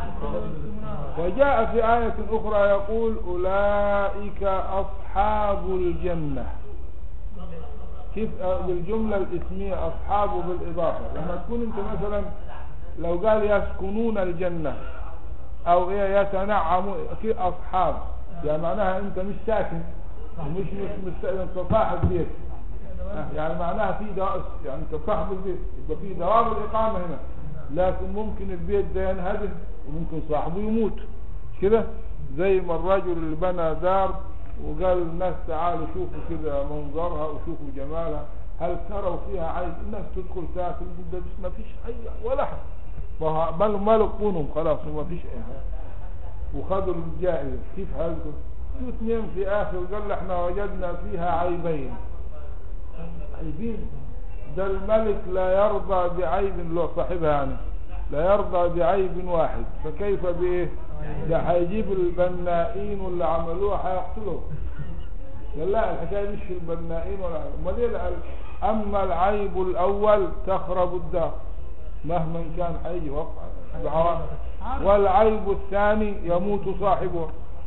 وجاء في آية أخرى يقول أولئك أصحاب الجنة كيف آه، بالجملة الاسمية أصحابه بالإضافة لما تكون أنت مثلا لو قال يسكنون الجنة أو إيه يتنعمون كيف أصحاب يعني معناها أنت مش ساكن ومش مش مش أنت صاحب بيت آه، يعني معناها في دوام يعني انت صاحب البيت يبقى في دوام الاقامه هنا لكن ممكن البيت ده ينهدم وممكن صاحبه يموت مش كده زي ما الرجل اللي بنى دار وقال للناس تعالوا شوفوا كده منظرها وشوفوا جمالها هل تروا فيها عيب الناس تدخل تاكل ده بس ما فيش اي ولا حاجه ما هو بل مالوا قونهم خلاص وما فيش اي حاجه وخذوا الجائزه كيف حالكم؟ في اثنين في اخر قال احنا وجدنا فيها عيبين عيبين ده الملك لا يرضى بعيب لو صاحبها يعني لا يرضى بعيب واحد فكيف بايه ده هيجيب البنائين واللي عملوها هيقتلهم قال لا الحكايه مش في البنائين ولا حاجة. امال ايه العيب؟ اما العيب الاول تخرب الدار مهما كان هيجي وقع بعوام. والعيب الثاني يموت صاحبه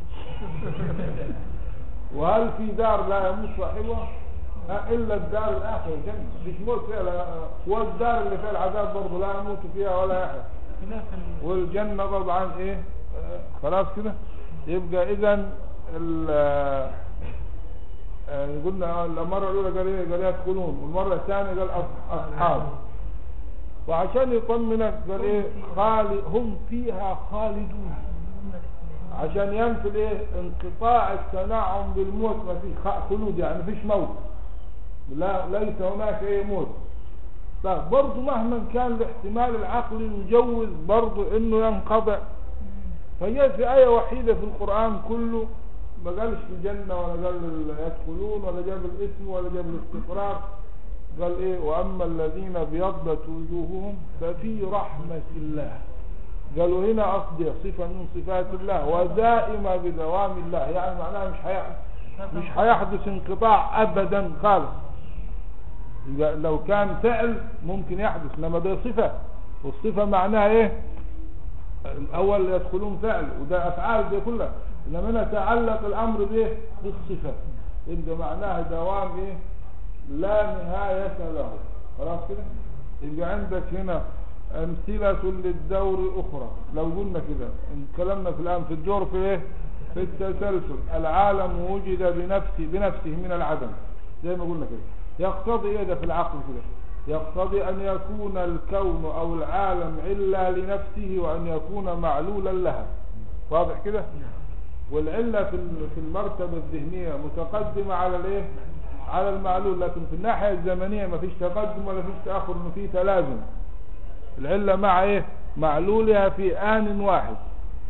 وهل في دار لا يموت صاحبها ها الا الدار الاخره الجنه مش موت فيها لا والدار اللي فيها العذاب برضه لا يموت فيها ولا يحيا خلاف ال- والجنه طبعا ايه آه، خلاص كده يبقى اذا ال- آه، آه، قلنا المره الاولى قال ايه قال يدخلون والمره الثانيه قال أص- اصحاب وعشان يطمنك قال ايه خالد هم فيها خالدون عشان ينفي الايه انقطاع التنعم بالموت ما فيش خ- خلود يعني ما فيش موت لا ليس هناك ايه موت طيب برضه مهما كان الاحتمال العقلي يجوز برضه انه ينقطع فهي في آية وحيدة في القرآن كله ما قالش الجنة ولا قال ال- يدخلون ولا جاب الاسم ولا جاب الاستقرار قال ايه واما الذين ابيضت وجوههم ففي رحمة الله قالوا هنا أصدق صفة من صفات الله ودائمة بدوام الله يعني معناها مش هيحدث مش هيحدث انقطاع أبدا خالص يبقى لو كان فعل ممكن يحدث لما ده صفة والصفة معناها ايه الأول يدخلون فعل وده أفعال دي كلها إنما هنا تعلق الأمر بايه بالصفة يبقى معناها دوام ايه لا نهاية له خلاص كده يبقى عندك هنا أمثلة للدور أخرى لو قلنا كده اتكلمنا في الآن في الدور في إيه في التسلسل العالم وجد بنفسه بنفسه من العدم زي ما قلنا كده يقتضي إيه ده في العقل كده يقتضي أن يكون الكون أو العالم علة لنفسه وأن يكون معلولا لها واضح كده والعلة في ال- في المرتبة الذهنية متقدمة على الايه على المعلول لكن في الناحية الزمنية ما فيش تقدم ولا فيش تأخر انه في تلازم العلة مع ايه معلولها في آن واحد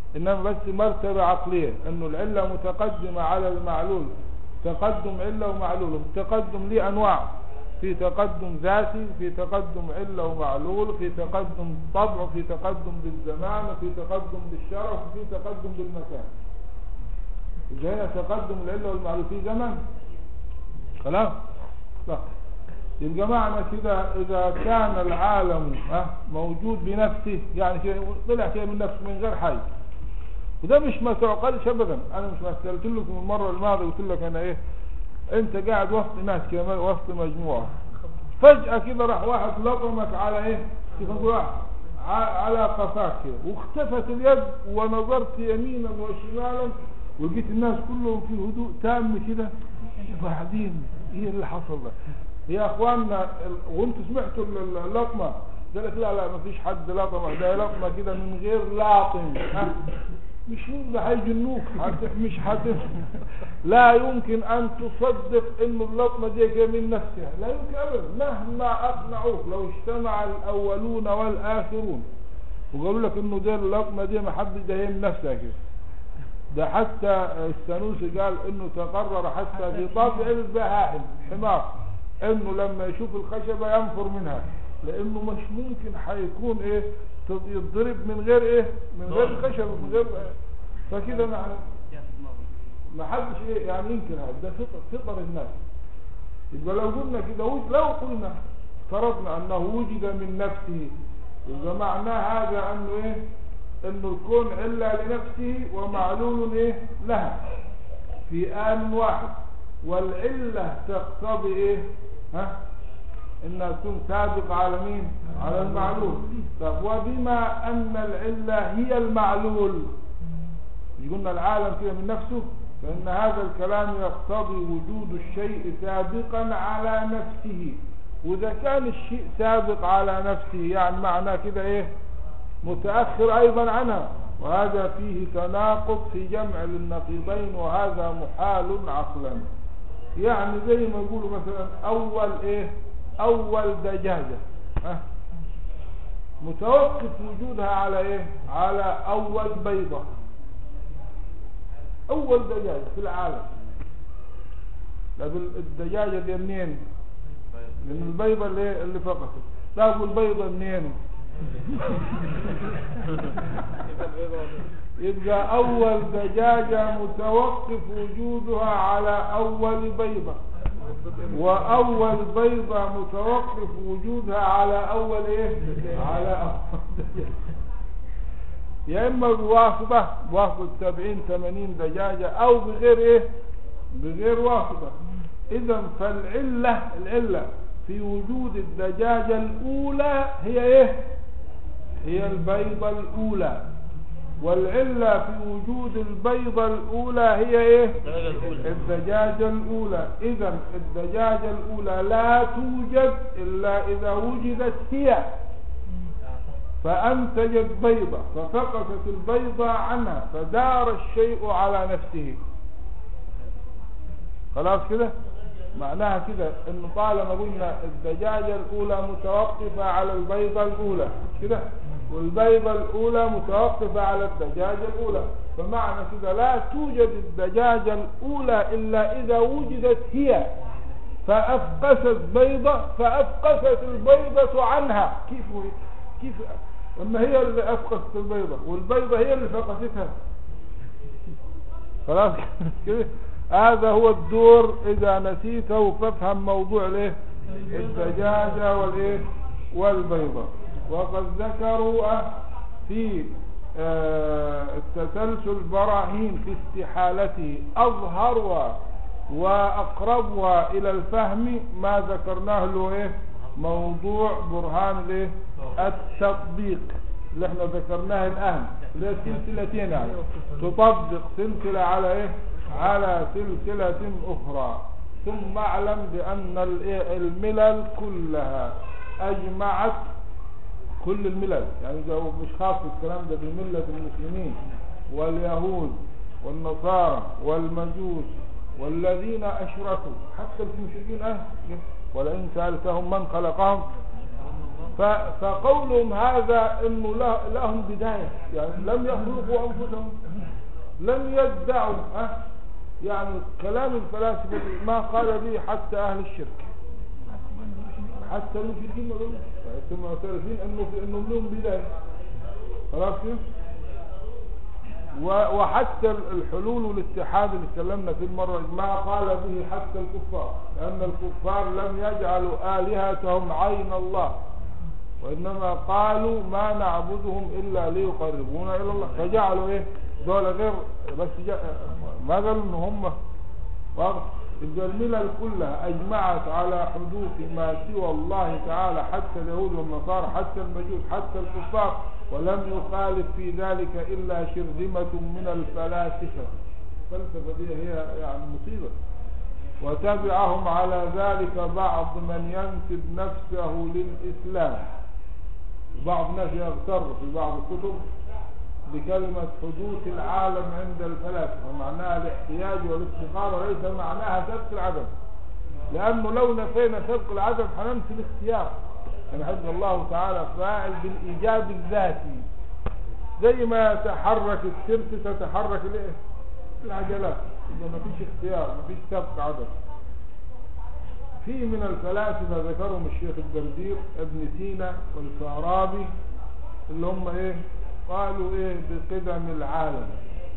انما بس مرتبة عقلية انه العلة متقدمة على المعلول تقدم علة ومعلول التقدم ليه انواع في تقدم ذاتي في تقدم علة ومعلول في تقدم طبع في تقدم بالزمان وفي تقدم بالشرع وفي تقدم بالمكان إذا هنا تقدم العلة والمعلول في زمن خلاص لا يبقى معنى كده إذا كان العالم ها موجود بنفسه يعني كده طلع كده من نفسه من غير حي وده مش ما تعقلش ابدا انا مش مثلت لكم المره الماضيه قلت لك انا ايه انت قاعد وسط ناس كده وسط مجموعه فجاه كده راح واحد لطمك على ايه كيف نقول واحد ع- على قفاك كده واختفت اليد ونظرت يمينا وشمالا ولقيت الناس كلهم في هدوء تام كده وبعدين ايه اللي حصل ده يا اخواننا ال- وانتوا سمعتوا ال- اللطمه قال لك لا لا ما فيش حد لطمه ده لطمه كده من غير لاطم ها مش مين ده هيجنوك حت- مش حت لا يمكن ان تصدق ان اللطمه دي جايه من نفسها لا يمكن ابدا مهما اقنعوك لو اجتمع الاولون والاخرون وقالوا لك انه ده اللطمه دي ما حدش ده هي من نفسها كده ده حتى السنوسي قال انه تقرر حتى في طبع البهائم حمار انه لما يشوف الخشبة ينفر منها لانه مش ممكن حيكون ايه تض- يتضرب من غير ايه من غير خشب من غير فكده ما ما حدش ايه يعني ينكر هذا ده فطر فطر الناس يبقى لو قلنا كده وج- لو قلنا فرضنا انه وجد من نفسه يبقى معناه هذا انه ايه انه الكون علة لنفسه ومعلول ايه لها في آن واحد والعلة تقتضي ايه ها انها تكون سابقة على مين على المعلول طب وبما ان العلة هي المعلول مش قلنا العالم كده من نفسه فإن هذا الكلام يقتضي وجود الشيء سابقا على نفسه وإذا كان الشيء سابق على نفسه يعني معناه كده إيه متأخر أيضا عنها وهذا فيه تناقض في جمع للنقيضين وهذا محال عقلا يعني زي ما يقولوا مثلا أول إيه أول دجاجة ها متوقف وجودها على إيه على أول بيضة اول دجاجة في العالم طب الدجاجة دي منين من البيضة اللي, اللي فقطت طب البيضة منين يبقى اول دجاجة متوقف وجودها على اول بيضة واول بيضة متوقف وجودها على اول ايه على اول دجاجة يا اما بواسطة بواسطة سبعين ثمانين دجاجة او بغير ايه بغير واسطة اذا فالعلة العلة في وجود الدجاجة الاولى هي ايه هي البيضة الاولى والعلة في وجود البيضة الاولى هي ايه الدجاجة الاولى اذا الدجاجة الاولى لا توجد الا اذا وجدت هي فأنتجت بيضة فسقطت البيضة عنها فدار الشيء على نفسه خلاص كده معناها كده ان طالما قلنا الدجاجة الاولى متوقفة على البيضة الاولى كده والبيضة الاولى متوقفة على الدجاجة الاولى فمعنى كده لا توجد الدجاجة الاولى الا اذا وجدت هي فافقست بيضة فافقست البيضة عنها كيف كيف اما هي اللي افقست البيضة والبيضة هي اللي فقستها خلاص كده هذا هو الدور اذا نسيته فافهم موضوع الايه الدجاجة والايه والبيضة وقد ذكروا في آه، التسلسل براهين في استحالته اظهرها واقربها الى الفهم ما ذكرناه له ايه موضوع برهان الايه التطبيق اللي احنا ذكرناه الان اللي هي سلسلتين يعني تطبق سلسلة على ايه على سلسلة اخرى ثم اعلم بان ال- الملل كلها اجمعت كل الملل يعني ده مش خاص الكلام ده بملة المسلمين واليهود والنصارى والمجوس والذين اشركوا حتى المشركين اه ولئن سألتهم من خلقهم ف- فقولهم هذا انه له- لهم بداية يعني لم يخلقوا انفسهم لم يدعوا ها يعني كلام الفلاسفة ما قال به حتى اهل الشرك حتى المشركين ما قالوش ثم معترفين انه في انه لهم بداية خلاص كده و- وحتى الحلول والاتحاد اللي اتكلمنا فيه المرة ما قال به حتى الكفار لأن الكفار لم يجعلوا آلهتهم عين الله وإنما قالوا ما نعبدهم إلا ليقربونا إلى الله فجعلوا إيه دول غير بس جا ما قالوا إن هم واضح إذا الملل كلها أجمعت على حدوث ما سوى الله تعالى حتى اليهود والنصارى حتى المجوس حتى الكفار ولم يخالف في ذلك إلا شرذمة من الفلاسفة الفلسفة دي هي يعني مصيبة وتبعهم على ذلك بعض من ينسب نفسه للإسلام بعض الناس يغتر في بعض الكتب بكلمة حدوث العالم عند الفلاسفة معناها الاحتياج والافتقار وليس معناها سبق العدم لأنه لو نفينا سبق العدم هننفي الاختيار يعني حفظ الله تعالى فاعل بالإيجاب الذاتي زي ما تحرك السرس تتحرك الايه العجلات إذا ما فيش اختيار ما فيش سبق عدم في من الفلاسفة ذكرهم الشيخ الدردير ابن سينا والفارابي اللي هم ايه قالوا ايه بقدم العالم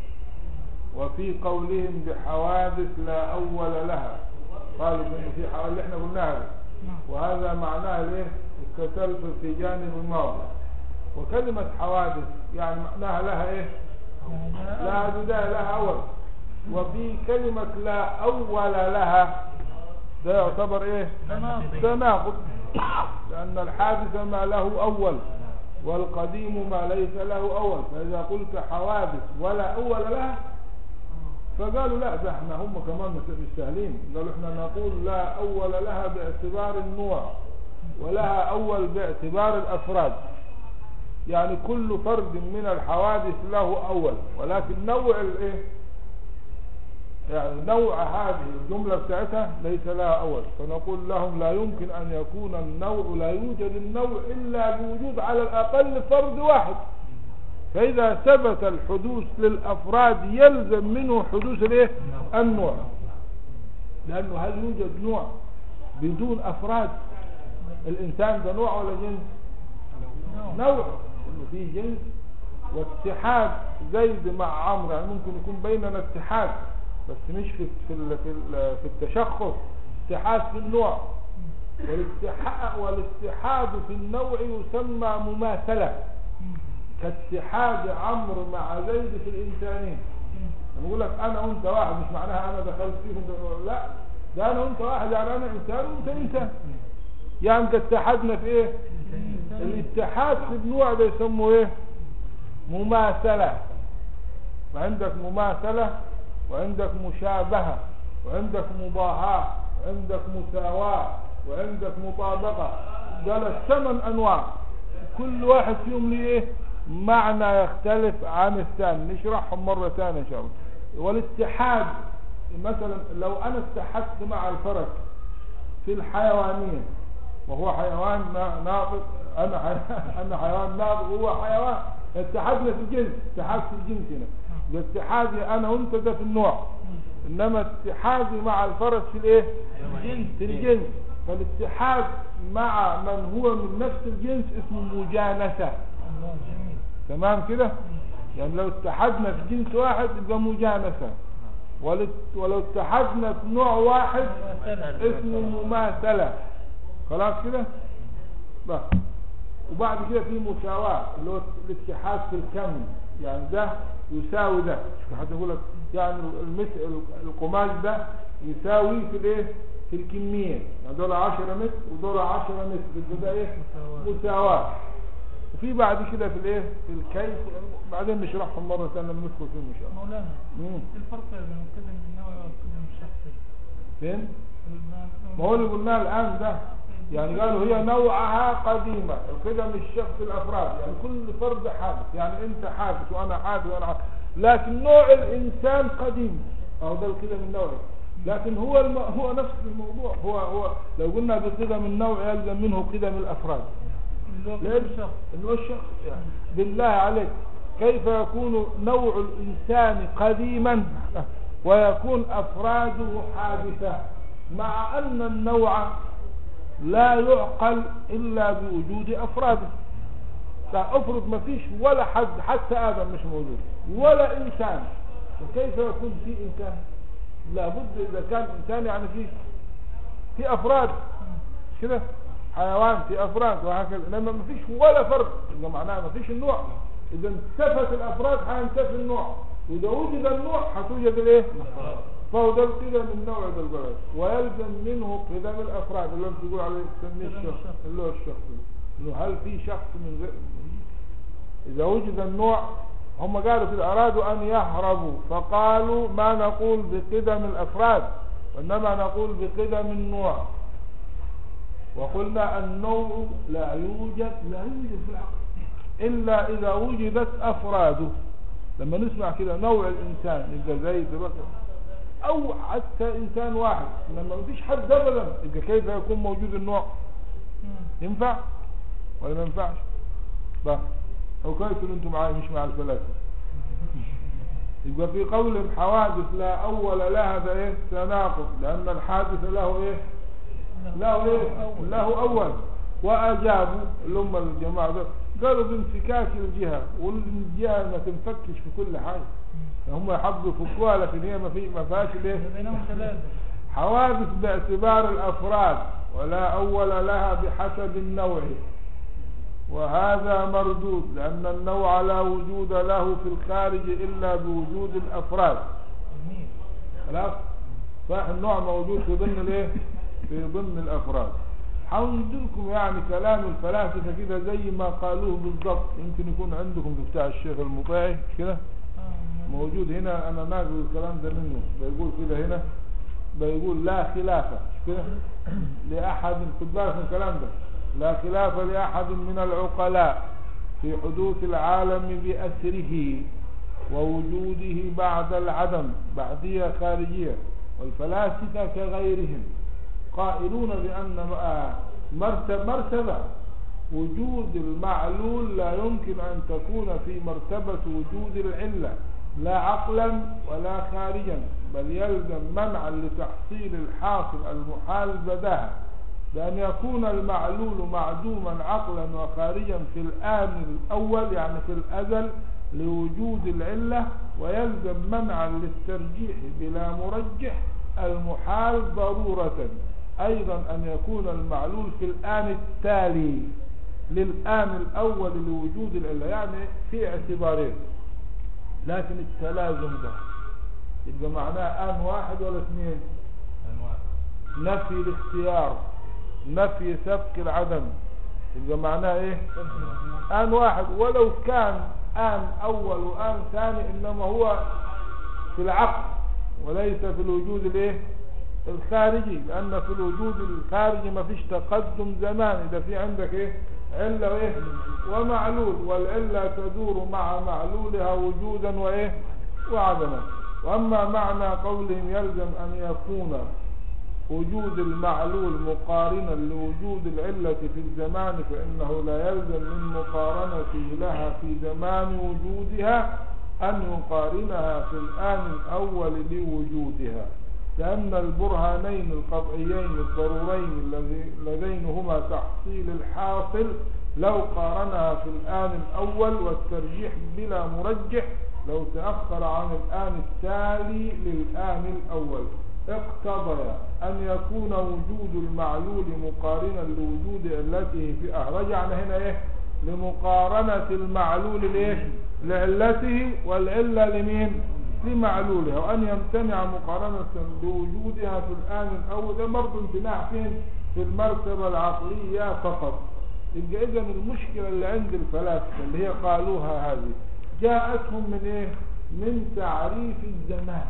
وفي قولهم بحوادث لا اول لها قالوا ان في حوادث اللي احنا قلناها دي. وهذا معناه الايه التسلسل في جانب الماضي وكلمة حوادث يعني معناها لها ايه لها بداية لها اول وفي كلمة لا اول لها ده يعتبر ايه تناقض. تناقض لان الحادث ما له اول والقديم ما ليس له اول فاذا قلت حوادث ولا اول لها فقالوا لا ده احنا هم كمان مش مش سهلين قالوا احنا نقول لا اول لها باعتبار النوع ولها اول باعتبار الافراد يعني كل فرد من الحوادث له اول ولكن نوع الايه يعني نوع هذه الجملة بتاعتها ليس لها أول فنقول لهم لا يمكن أن يكون النوع لا يوجد النوع إلا بوجود على الأقل فرد واحد فإذا ثبت الحدوث للأفراد يلزم منه حدوث الايه النوع لأنه هل يوجد نوع بدون أفراد الإنسان ده نوع ولا جنس نوع إنه فيه جنس واتحاد زيد مع عمرو يعني ممكن يكون بيننا اتحاد بس مش في في ال- في, ال- في التشخص اتحاد في النوع والاتحاد والاتحاد في النوع يسمى مماثلة كاتحاد عمرو مع زيد في الإنسانين لما يقول لك أنا وأنت واحد مش معناها أنا دخلت فيه وأنت لا ده أنا وأنت واحد يعني أنا إنسان وأنت إنسان يعني ده اتحدنا في إيه؟ الاتحاد في النوع ده يسموه إيه؟ مماثلة وعندك مماثلة وعندك مشابهة وعندك مضاهاة وعندك مساواة وعندك مطابقة قال الثمان أنواع كل واحد فيهم ليه إيه؟ معنى يختلف عن الثاني نشرحهم مرة ثانية إن شاء الله والاتحاد مثلا لو أنا اتحدت مع الفرس في الحيوانية وهو حيوان نا- ناطق أنا حي... أنا حيوان ناطق وهو حيوان اتحدنا في الجنس اتحاد في الجنس هنا الاتحادي أنا وأنت ده في النوع إنما اتحادي مع الفرس في الإيه؟ في الجنس فالاتحاد مع من هو من نفس الجنس اسمه مجانسة الله جميل تمام كده يعني لو اتحدنا في جنس واحد يبقى مجانسة ولت- ولو اتحدنا في نوع واحد اسمه مماثلة خلاص كده بس وبعد كده في مساواة اللي هو الاتحاد في الكم يعني ده يساوي ده شوف حد يقول لك يعني المثل القماش ده يساوي في الايه في الكمية يعني دول 10 متر ودول 10 متر يبقى ده ايه مساواة. مساواة وفي بعد كده في الايه في الكيف بعدين نشرحهم مرة ثانية لما ندخل فيهم ان شاء الله مولانا مم. ايه الفرق بين القدم النوعي والقدم الشخصي فين ما هو اللي قلناه الآن ده يعني قالوا هي نوعها قديمة القدم الشخص الأفراد يعني كل فرد حادث يعني أنت حادث وأنا حادث وأنا حادث لكن نوع الإنسان قديم أو ده القدم النوعي لكن هو الم... هو نفس الموضوع هو هو لو قلنا بقدم النوع يلزم منه قدم الأفراد اللي هو ليه؟ كل شخص. اللي هو الشخص يعني بالله عليك كيف يكون نوع الإنسان قديما ويكون أفراده حادثة مع أن النوع لا يعقل إلا بوجود أفراده فأفرض ما فيش ولا حد حتى آدم مش موجود ولا إنسان فكيف يكون في إنسان لابد إذا كان إنسان يعني فيه في أفراد مش كده حيوان في أفراد وهكذا لما ما فيش ولا فرد يبقى معناها ما فيش النوع إذا انتفت الأفراد هينتفي النوع وإذا وجد النوع هتوجد الإيه؟ فهو ده القدم النوع ده البلد ويلزم منه قدم الأفراد اللي انت تقول عليه تسميه قدم الشخص الشخص. اللي هو الشخص إنه هل في شخص من غير إذا وجد النوع هم قالوا كده أرادوا أن يهربوا فقالوا ما نقول بقدم الأفراد وإنما نقول بقدم النوع وقلنا النوع لا يوجد لا يوجد في العقل إلا إذا وجدت أفراده لما نسمع كده نوع الإنسان يبقى زيد بكر أو حتى إنسان واحد لما مفيش حد أبدا يبقى كيف يكون موجود النوع ينفع ولا ما ينفعش بقى أو كويس إن أنتم معايا مش مع الفلاسفة يبقى في قولهم حوادث لا أول لها ده إيه تناقض لأن الحادث له إيه له ايه له اول واجابوا اللي هم الجماعه دول قالوا بانفكاك الجهه والجهه ما تنفكش في كل حاجه هم يحبوا يفكوها لكن هي ما في ما فيهاش الايه بينهم ثلاثة حوادث باعتبار الافراد ولا اول لها بحسب النوع وهذا مردود لان النوع لا وجود له في الخارج الا بوجود الافراد جميل خلاص صح النوع موجود في ضمن الايه في ضمن الافراد هنجد لكم يعني كلام الفلاسفه كده زي ما قالوه بالضبط يمكن يكون عندكم في بتاع الشيخ المطيعي مش كده آه. موجود هنا انا ناقل الكلام ده منه بيقول كده هنا بيقول لا خلافه مش كده لاحد خد بالك من الكلام ده لا خلاف لاحد من العقلاء في حدوث العالم باسره ووجوده بعد العدم بعديه خارجيه والفلاسفه كغيرهم قائلون بان آه، مرتب مرتبه وجود المعلول لا يمكن أن تكون في مرتبة وجود العلة لا عقلا ولا خارجا بل يلزم منعا لتحصيل الحاصل المحال بداهة بأن يكون المعلول معدوما عقلا وخارجا في الآن الأول يعني في الأزل لوجود العلة ويلزم منعا للترجيح بلا مرجح المحال ضرورة أيضا أن يكون المعلول في الآن التالي للآن الأول لوجود العلة يعني في اعتبارين لكن التلازم ده يبقى معناه آن واحد ولا اثنين نفي الاختيار نفي سبق العدم يبقى معناه ايه آن واحد ولو كان آن أول وآن ثاني إنما هو في العقل وليس في الوجود الايه الخارجي لأن في الوجود الخارجي ما فيش تقدم زمان إذا في عندك ايه علة وايه ومعلول والعلة تدور مع معلولها وجودا وايه وعدما وأما معنى قولهم يلزم أن يكون وجود المعلول مقارنا لوجود العلة في الزمان فإنه لا يلزم من مقارنته لها في زمان وجودها أن يقارنها في الآن الأول لوجودها لأن البرهانين القطعيين الضرورين الذي- اللذين هما تحصيل الحاصل لو قارنها في الآن الأول والترجيح بلا مرجح لو تأخر عن الآن التالي للآن الأول اقتضي أن يكون وجود المعلول مقارنا لوجود علته في أه رجعنا هنا إيه لمقارنة المعلول لإيه لعلته والعلة لمين لمعلولها وأن يمتنع مقارنة بوجودها في الآن الأول ده برضه امتناع فين في المرتبة العقلية فقط يبقى إذا المشكلة اللي عند الفلاسفة اللي هي قالوها هذه جاءتهم من إيه من تعريف الزمان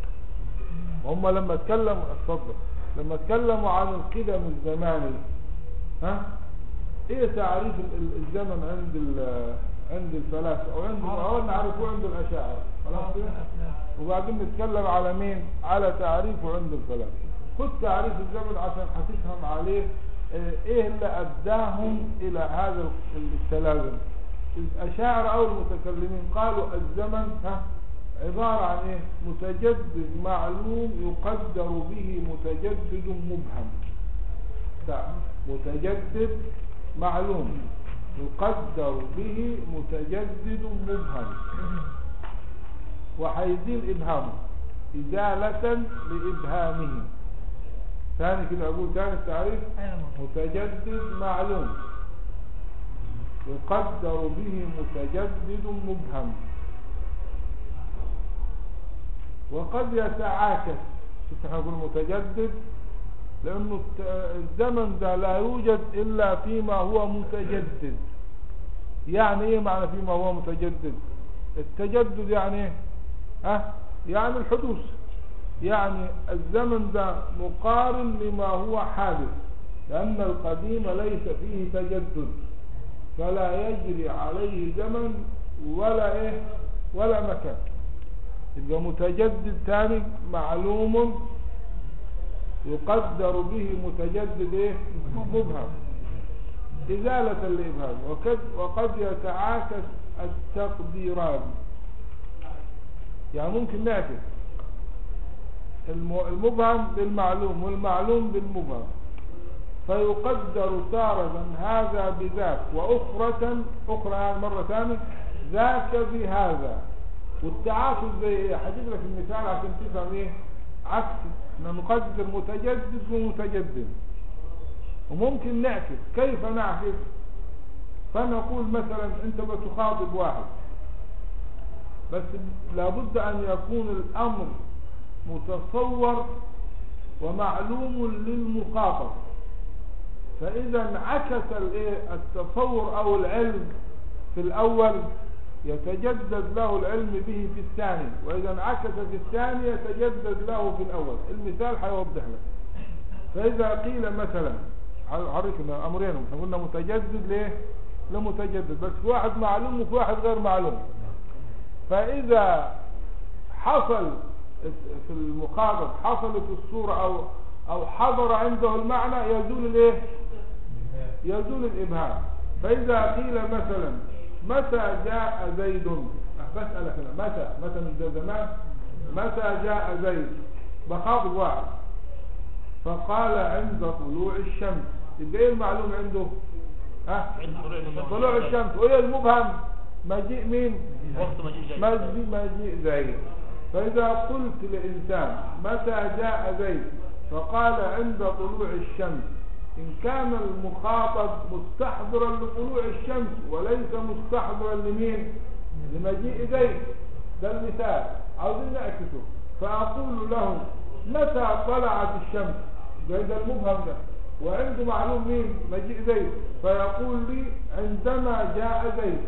هم لما اتكلموا اتفضل لما اتكلموا عن القدم الزماني ها ايه تعريف ال- ال- الزمن عند ال- عند الفلاسفه او عند او نعرفه عند الاشاعره خلاص كده وبعدين نتكلم على مين على تعريفه عند الفلاسفه خد تعريف الزمن عشان هتفهم عليه آه، ايه اللي اداهم الى هذا التلازم الاشاعره او المتكلمين قالوا الزمن ها عبارة عن ايه متجدد معلوم يقدر به متجدد مبهم ده متجدد معلوم يقدر به متجدد مبهم وهيزيل إبهامه إزالة لإبهامه ثاني كده أقول ثاني التعريف أيوة متجدد معلوم يقدر به متجدد مبهم وقد يتعاكس شوف احنا نقول متجدد لأنه الت- الزمن ده لا يوجد إلا فيما هو متجدد يعني ايه معنى فيما هو متجدد التجدد يعني ايه اه يعني الحدوث يعني الزمن ده مقارن لما هو حادث لأن القديم ليس فيه تجدد فلا يجري عليه زمن ولا ايه ولا مكان يبقى متجدد ثاني معلوم يقدر به متجدد ايه مبهم إزالة الإبهام وقد, وقد يتعاكس التقديران يعني ممكن نعكس الم- المبهم بالمعلوم والمعلوم بالمبهم فيقدر تارة هذا بذاك وأخرة أخرى يعني مرة ثانية ذاك بهذا والتعاكس زي ايه هجيب لك المثال عشان تفهم ايه عكس احنا نقدر متجدد ومتجدد وممكن نعكس كيف نعكس فنقول مثلا انت بتخاطب واحد بس لابد ان يكون الامر متصور ومعلوم للمخاطب فاذا انعكس الايه التصور او العلم في الاول يتجدد له العلم به في الثاني واذا انعكس في الثاني يتجدد له في الاول المثال هيوضح لك فاذا قيل مثلا عرفنا امرين احنا قلنا متجدد ليه لمتجدد بس في واحد معلوم وفي واحد غير معلوم فاذا حصل في المخاطب حصلت الصورة او او حضر عنده المعنى يزول الايه يزول الابهام فاذا قيل مثلا متى جاء زيد بسألك أنا متى متى مش ده زمان متى جاء زيد بخاطب واحد فقال عند طلوع الشمس يبقى ايه المعلوم عنده ها عند طلوع الشمس. طلوع الشمس وايه المبهم مجيء مين وقت مجيء زيد. مجيء مجيء زيد فاذا قلت لانسان متى جاء زيد فقال عند طلوع الشمس إن كان المخاطب مستحضرا لطلوع الشمس وليس مستحضرا لمين لمجيء زيد ده المثال عاوزين نعكسه فأقول له متى طلعت الشمس ده ده المبهم ده وعنده معلوم مين مجيء زيد فيقول لي عندما جاء زيد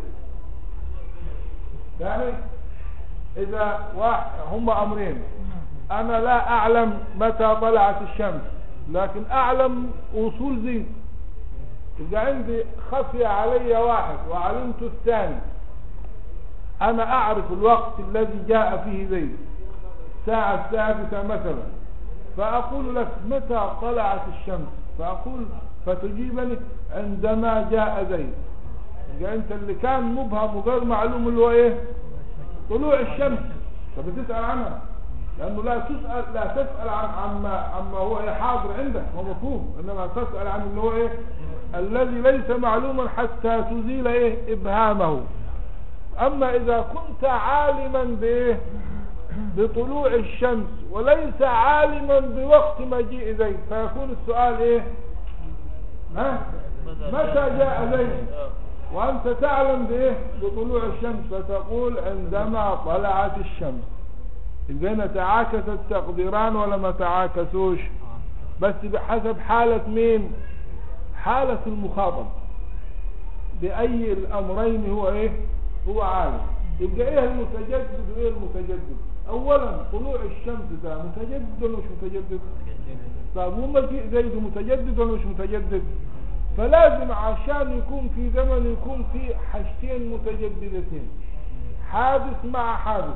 يعني إذا واحد هم أمرين أنا لا أعلم متى طلعت الشمس لكن أعلم وصول زيد يبقى عندي خفي علي واحد وعلمت الثاني أنا أعرف الوقت الذي جاء فيه زيد الساعة السادسة مثلا فأقول لك متى طلعت الشمس فأقول فتجيبني عندما جاء زيد يبقى أنت اللي كان مبهم وغير معلوم اللي هو إيه طلوع الشمس فبتسأل عنها لأنه لا تسأل لا تسأل عن عما عما هو إيه حاضر عندك هو مفهوم إنما تسأل عن اللي هو إيه الذي ليس معلوما حتى تزيل إيه إبهامه أما إذا كنت عالما بإيه بطلوع الشمس وليس عالما بوقت مجيء زيد فيكون السؤال إيه ها متى جاء زيد آه. وأنت تعلم بإيه بطلوع الشمس فتقول عندما طلعت الشمس يبقى هنا تعاكس التقديران ولا ما تعاكسوش بس بحسب حالة مين حالة المخاطب بأي الأمرين هو إيه هو عالم يبقى إيه المتجدد وإيه المتجدد أولا طلوع الشمس ده متجدد ولا مش متجدد طيب هو مجيء زيد متجدد ولا مش متجدد فلازم عشان يكون في زمن يكون في حاجتين متجددتين حادث مع حادث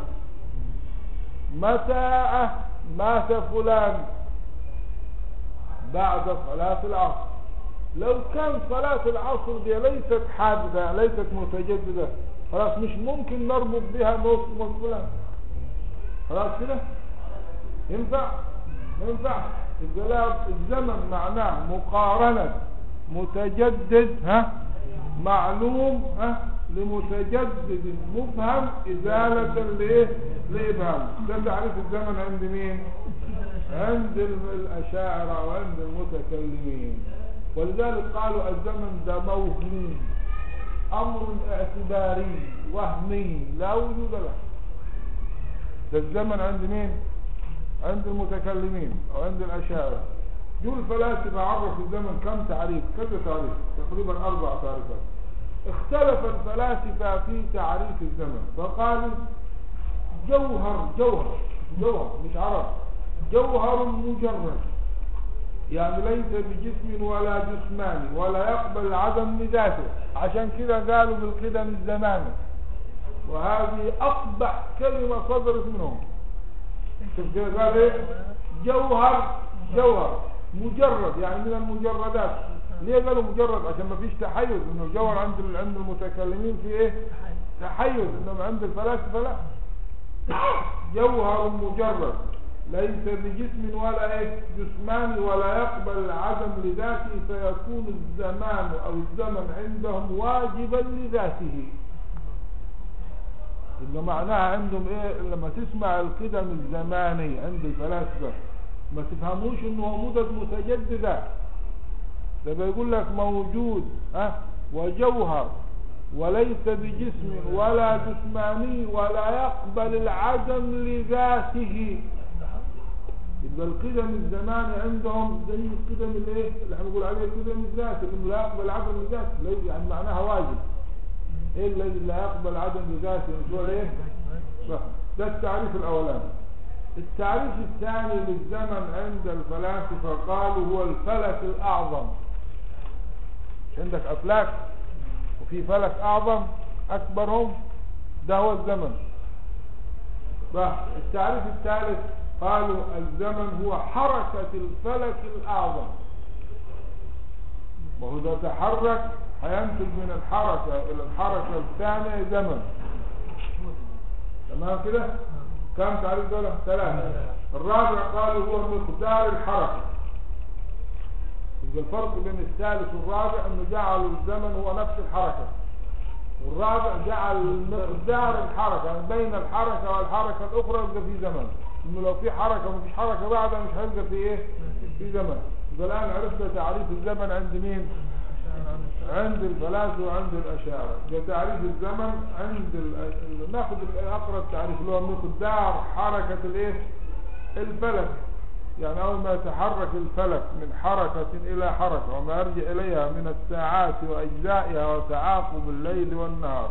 متى مات فلان بعد صلاة العصر لو كان صلاة العصر دي ليست حادثة ليست متجددة خلاص مش ممكن نربط بها نص فلان خلاص كده ينفع ما ينفعش يبقى لها الزمن معناه مقارنة متجدد ها معلوم ها لمتجدد مفهم إزالة لإيه لإبهام ده تعريف الزمن عند مين عند ال- الأشاعرة وعند المتكلمين ولذلك قالوا الزمن ده موهوم أمر اعتباري وهمي لا وجود له ده الزمن عند مين عند المتكلمين أو عند الأشاعرة دول الفلاسفة عرفوا الزمن كم تعريف كذا تعريف تقريبا أربع تعريفات اختلف الفلاسفة في تعريف الزمن فقالوا جوهر جوهر جوهر مش عرب جوهر مجرد يعني ليس بجسم ولا جسمان ولا يقبل العدم لذاته عشان كده قالوا بالقدم الزماني وهذه أقبح كلمة صدرت منهم شوف كده قال ايه جوهر جوهر مجرد يعني من المجردات ليه قالوا مجرد عشان ما فيش تحيز انه الجوهر عند ال- عند المتكلمين في ايه تحيز انما عند الفلاسفه لا جوهر مجرد ليس بجسم ولا ايه جسمان ولا يقبل العدم لذاته فيكون الزمان او الزمن عندهم واجبا لذاته يبقى معناها عندهم ايه لما تسمع القدم الزماني عند الفلاسفه ما تفهموش انه هو مدد متجدده ده بيقول لك موجود ها وجوهر وليس بجسم ولا جسماني ولا يقبل العدم لذاته يبقى القدم الزماني عندهم زي القدم الايه اللي احنا بنقول عليه القدم الذاتي انه لا يقبل عدم لذاته ليه؟ يعني معناها واجب ايه الذي لا يقبل عدم لذاته مش هو ايه صح. ده التعريف الاولاني التعريف الثاني للزمن عند الفلاسفه قالوا هو الفلك الاعظم مش عندك افلاك وفي فلك اعظم اكبرهم ده هو الزمن بقى التعريف الثالث قالوا الزمن هو حركة الفلك الأعظم وهو إذا تحرك هينتج من الحركة إلى الحركة الثانية زمن تمام كده كم تعريف دول ثلاثة الرابع قالوا هو مقدار الحركة يبقى الفرق بين الثالث والرابع انه جعلوا الزمن هو نفس الحركة والرابع جعل مقدار الحركة يعني بين الحركة والحركة الأخرى يبقى في زمن إنه لو في حركة ومفيش حركة بعدها مش هيبقى في إيه؟ في زمن يبقى الآن عرفنا تعريف الزمن عند مين؟ عند الفلاسفة وعند الأشاعرة ده تعريف الزمن عند ال... ال- ناخد الأقرب تعريف اللي هو مقدار حركة الإيه؟ الفلك يعني أول ما يتحرك الفلك من حركة إلى حركة وما يرجع إليها من الساعات وأجزائها وتعاقب الليل والنهار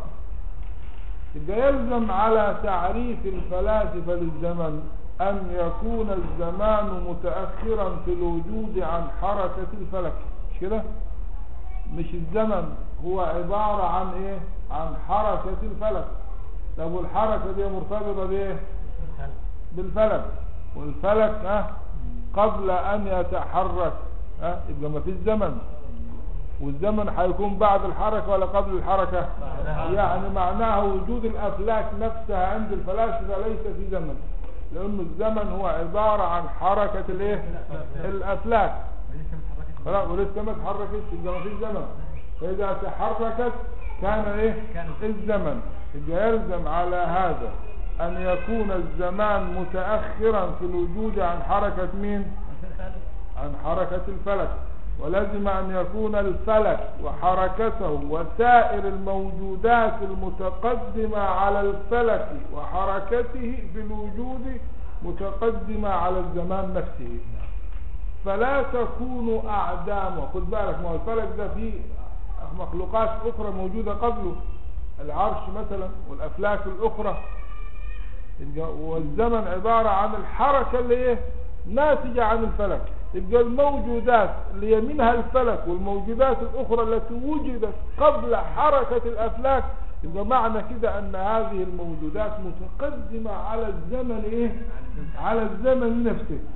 يبقى يلزم على تعريف الفلاسفة للزمن أن يكون الزمان متأخرا في الوجود عن حركة الفلك مش كده؟ مش الزمن هو عبارة عن ايه عن حركة الفلك طب والحركة دي مرتبطة بايه بالفلك والفلك ها قبل ان يتحرك ها يبقى ما فيش زمن والزمن هيكون بعد الحركة ولا قبل الحركة يعني معناها وجود الافلاك نفسها عند الفلاسفة ليس في زمن لان الزمن هو عبارة عن حركة الايه الافلاك لسه متحركش خلاص ولسه ما اتحركتش يبقى ما فيش زمن فاذا تحركت كان ايه كان. الزمن يبقى يلزم على هذا ان يكون الزمان متاخرا في الوجود عن حركه مين عن حركه الفلك ولازم ان يكون الفلك وحركته وسائر الموجودات المتقدمه على الفلك وحركته في الوجود متقدمه على الزمان نفسه فلا تكونوا أعداما خد بالك ما هو الفلك ده فيه مخلوقات أخرى موجودة قبله العرش مثلا والأفلاك الأخرى يبقى- والزمن عبارة عن الحركة اللي ايه ناتجة عن الفلك يبقى الموجودات اللي هي منها الفلك والموجودات الأخرى التي وجدت قبل حركة الأفلاك يبقى معنى كده أن هذه الموجودات متقدمة على الزمن إيه على الزمن نفسه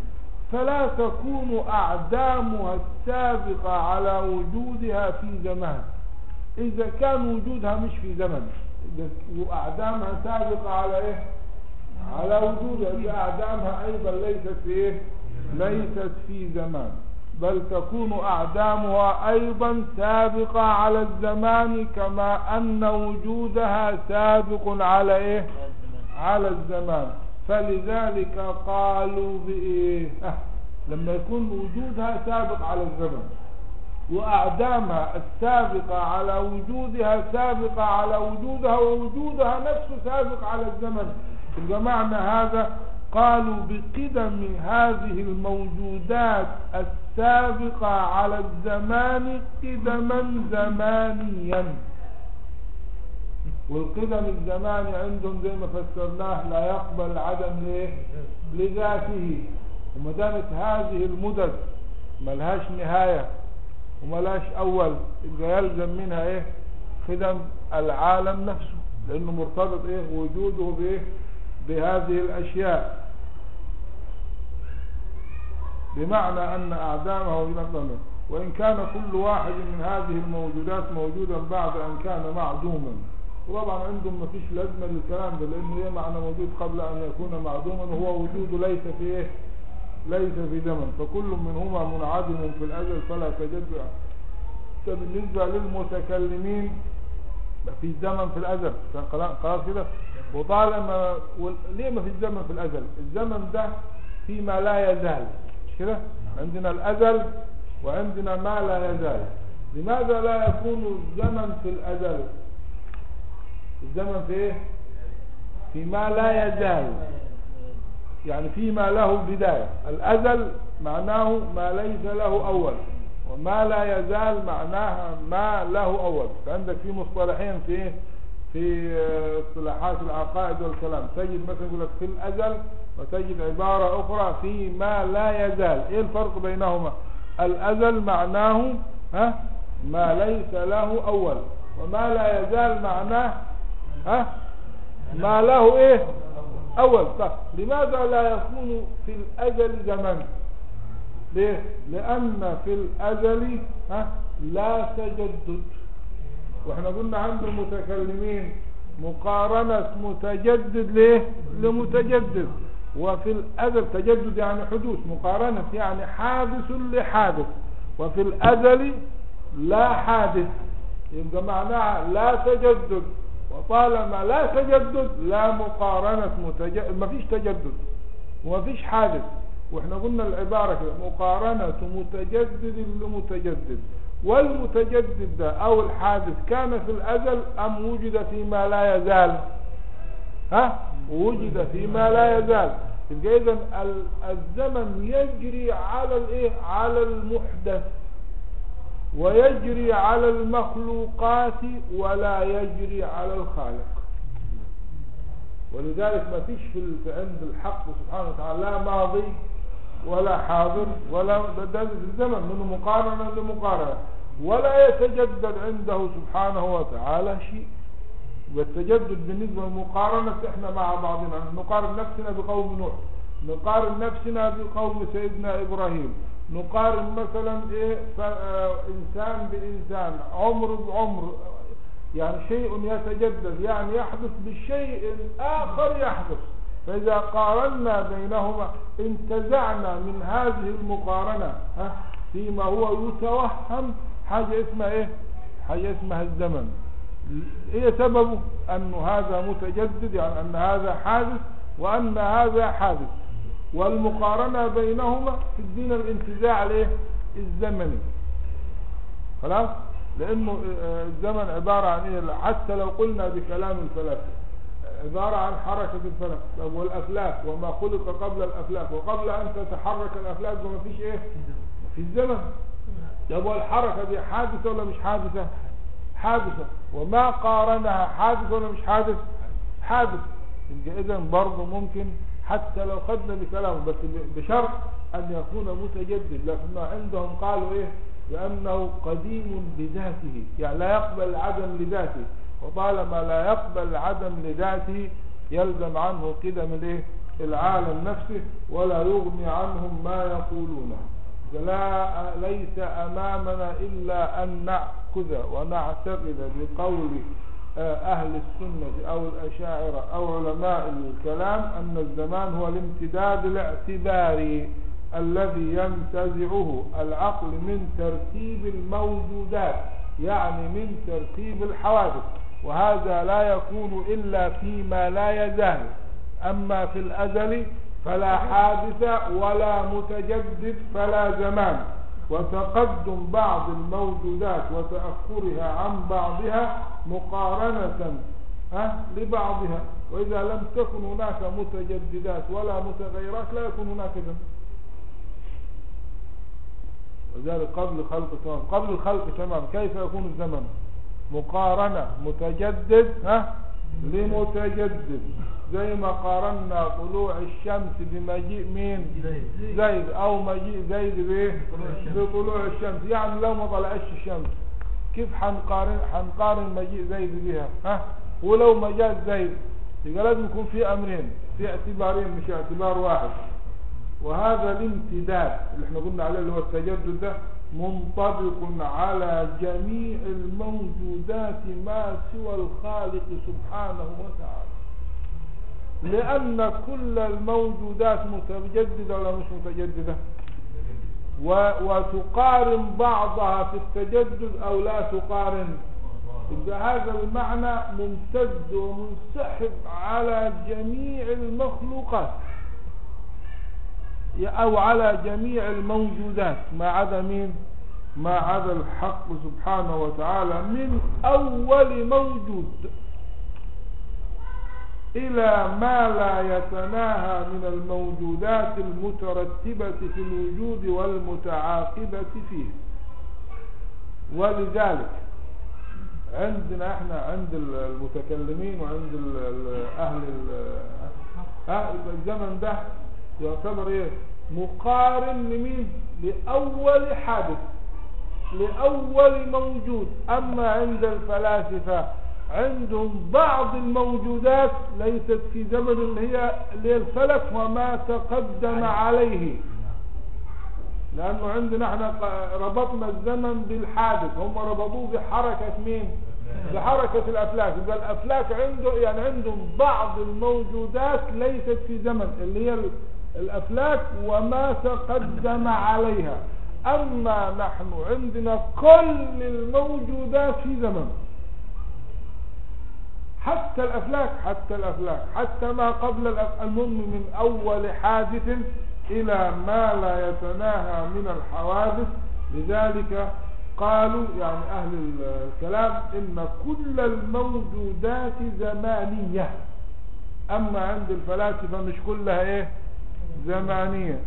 فلا تكون أعدامها السابقة على وجودها في زمان إذا كان وجودها مش في زمن إذا- وأعدامها سابقة على إيه على وجودها دي أعدامها أيضا ليست في إيه ليست في زمان بل تكون أعدامها أيضا سابقة على الزمان كما أن وجودها سابق على إيه على الزمان فلذلك قالوا بإيه أه لما يكون وجودها سابق على الزمن وأعدامها السابقة على وجودها سابقة على وجودها ووجودها نفسه سابق على الزمن يبقى معنى هذا قالوا بقدم هذه الموجودات السابقة على الزمان قدما زمانيا والقدم الزماني عندهم زي ما فسرناه لا يقبل عدم ليه لذاته وما دامت هذه المدد ملهاش نهاية وملهاش أول يبقى يلزم منها إيه خدم العالم نفسه لأنه مرتبط إيه وجوده بإيه بهذه الأشياء بمعنى أن أعدامه بنظمه وإن كان كل واحد من هذه الموجودات موجودا بعد أن كان معدوما وطبعا عندهم ما فيش لازمة للكلام ده لأنه إيه معنى موجود قبل أن يكون معدوما وهو وجوده ليس في إيه ليس في زمن فكل منهما منعدم في الأجل فلا تجدع بالنسبة للمتكلمين ما في زمن في الأزل خلاص كده وطالما وال- ليه ما في الزمن في الأزل الزمن ده فيما لا يزال مش كده عندنا الأزل وعندنا ما لا يزال لماذا لا يكون الزمن في الأزل الزمن في ايه في ما لا يزال يعني فيما له بداية الأزل معناه ما ليس له أول وما لا يزال معناها ما له أول فعندك في مصطلحين في إيه؟ في آه، اصطلاحات العقائد والكلام تجد مثلا يقول لك في الأزل وتجد عبارة أخرى في ما لا يزال إيه الفرق بينهما الأزل معناه ها ما ليس له أول وما لا يزال معناه ها ما له إيه أول طيب لماذا لا يكون في الأجل زمن ليه لأن في الأجل ها لا تجدد واحنا قلنا عند المتكلمين مقارنة متجدد ليه لمتجدد وفي الأزل تجدد يعني حدوث مقارنة يعني حادث لحادث وفي الأزل لا حادث يبقى معناها لا تجدد وطالما لا تجدد لا مقارنة متجدد ما فيش تجدد وما فيش حادث واحنا قلنا العبارة كده مقارنة متجدد لمتجدد والمتجدد ده او الحادث كان في الازل ام وجد فيما لا يزال ها وجد فيما لا يزال يبقى اذا ال- الزمن يجري على الايه على المحدث ويجري على المخلوقات ولا يجري على الخالق ولذلك ما فيش في ال- في عند الحق سبحانه وتعالى لا ماضي ولا حاضر ولا ده ده في الزمن من مقارنة لمقارنة ولا يتجدد عنده سبحانه وتعالى شيء والتجدد بالنسبة للمقارنة احنا مع بعضنا نقارن نفسنا بقوم نوح نقارن نفسنا بقوم سيدنا إبراهيم نقارن مثلا ايه ف- آه، انسان بانسان عمر بعمر يعني شيء يتجدد يعني يحدث بشيء اخر يحدث فاذا قارنا بينهما انتزعنا من هذه المقارنة ها فيما هو يتوهم حاجة اسمها ايه حاجة اسمها الزمن ايه سببه ان هذا متجدد يعني ان هذا حادث وان هذا حادث والمقارنة بينهما في الدين الانتزاع الايه الزمني خلاص لانه آه، الزمن عبارة عن ايه حتى لو قلنا بكلام الفلاسفة عبارة عن حركة الفلك طب والافلاك وما خلق قبل الافلاك وقبل ان تتحرك الافلاك وما فيش ايه في الزمن طب والحركة دي حادثة ولا مش حادثة حادثة وما قارنها حادث ولا مش حادث حادث يبقى اذا برضه ممكن حتى لو خدنا بكلامه بس ب- بشرط ان يكون متجدد لكن ما عندهم قالوا ايه لانه قديم بذاته يعني لا يقبل العدم لذاته وطالما لا يقبل العدم لذاته يلزم عنه قدم الايه العالم نفسه ولا يغني عنهم ما يقولونه لا ليس أمامنا إلا أن نأخذ ونعتقد بقول آه، أهل السنة أو الأشاعرة أو علماء الكلام أن الزمان هو الامتداد الاعتباري الذي ينتزعه العقل من ترتيب الموجودات يعني من ترتيب الحوادث وهذا لا يكون إلا فيما لا يزال أما في الأزل فلا حادث ولا متجدد فلا زمان وتقدم بعض الموجودات وتأخرها عن بعضها مقارنة أه لبعضها وإذا لم تكن هناك متجددات ولا متغيرات لا يكون هناك زمن وذلك قبل خلق تمام قبل الخلق تمام كيف يكون الزمن مقارنة متجدد ها لمتجدد زي ما قارنا طلوع الشمس بمجيء مين زيد. زيد او مجيء زيد بايه بطلوع الشمس. بطلوع الشمس يعني لو ما طلعش الشمس كيف حنقارن حنقارن مجيء زيد بها ها ولو ما جاء زيد يبقى لازم يكون في امرين في اعتبارين مش اعتبار واحد وهذا الامتداد اللي احنا قلنا عليه اللي هو التجدد ده منطبق على جميع الموجودات ما سوى الخالق سبحانه وتعالى لأن كل الموجودات متجددة ولا مش متجددة و- وتقارن بعضها في التجدد أو لا تقارن يبقى هذا المعنى ممتد ومنسحب على جميع المخلوقات أو على جميع الموجودات ما عدا مين ما عدا الحق سبحانه وتعالى من أول موجود إلى ما لا يتناهى من الموجودات المترتبة في الوجود والمتعاقبة فيه ولذلك عندنا احنا عند المتكلمين وعند ال- ال- اهل ال- ها الزمن ده يعتبر ايه مقارن لمين لاول حادث لاول موجود اما عند الفلاسفه عندهم بعض الموجودات ليست في زمن اللي هي اللي هي الفلك وما تقدم عليه لانه عندنا احنا ق- ربطنا الزمن بالحادث هم ربطوه بحركه مين بحركه الافلاك يبقى الافلاك عنده يعني عندهم بعض الموجودات ليست في زمن اللي هي ال- الافلاك وما تقدم عليها اما نحن عندنا كل الموجودات في زمن حتى الافلاك حتى الافلاك حتى ما قبل الأف- المهم من اول حادث الى ما لا يتناهى من الحوادث لذلك قالوا يعني اهل ال- الكلام ان كل الموجودات زمانية اما عند الفلاسفة مش كلها ايه زمانية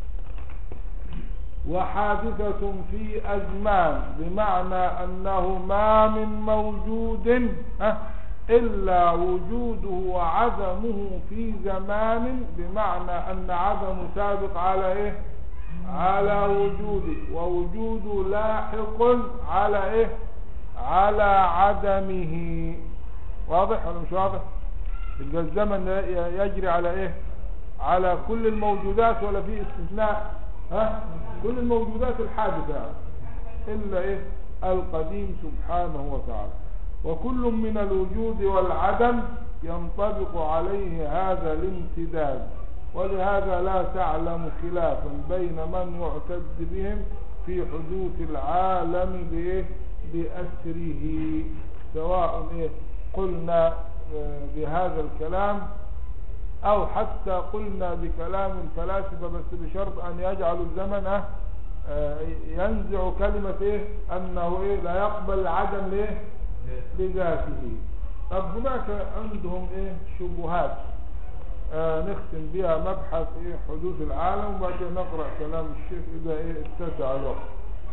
وحادثة في أزمان بمعنى أنه ما من موجود ها، إلا وجوده وعدمه في زمان بمعنى أن عدمه سابق على إيه على وجوده ووجوده لاحق على إيه على عدمه واضح ولا مش واضح يبقى الزمن ي- يجري على إيه على كل الموجودات ولا في استثناء ها كل الموجودات الحادثة يعني. إلا إيه القديم سبحانه وتعالى وكل من الوجود والعدم ينطبق عليه هذا الامتداد ولهذا لا تعلم خلافا بين من يعتد بهم في حدوث العالم بإيه بأسره سواء إيه قلنا آه، بهذا الكلام او حتى قلنا بكلام الفلاسفة بس بشرط ان يجعلوا الزمن اه آه، ينزع كلمة ايه انه ايه لا يقبل العدم ليه لذاته طب هناك عندهم ايه شبهات آه نختم بها مبحث ايه حدوث العالم وبعد كده نقرأ كلام الشيخ اذا ايه اتسع الوقت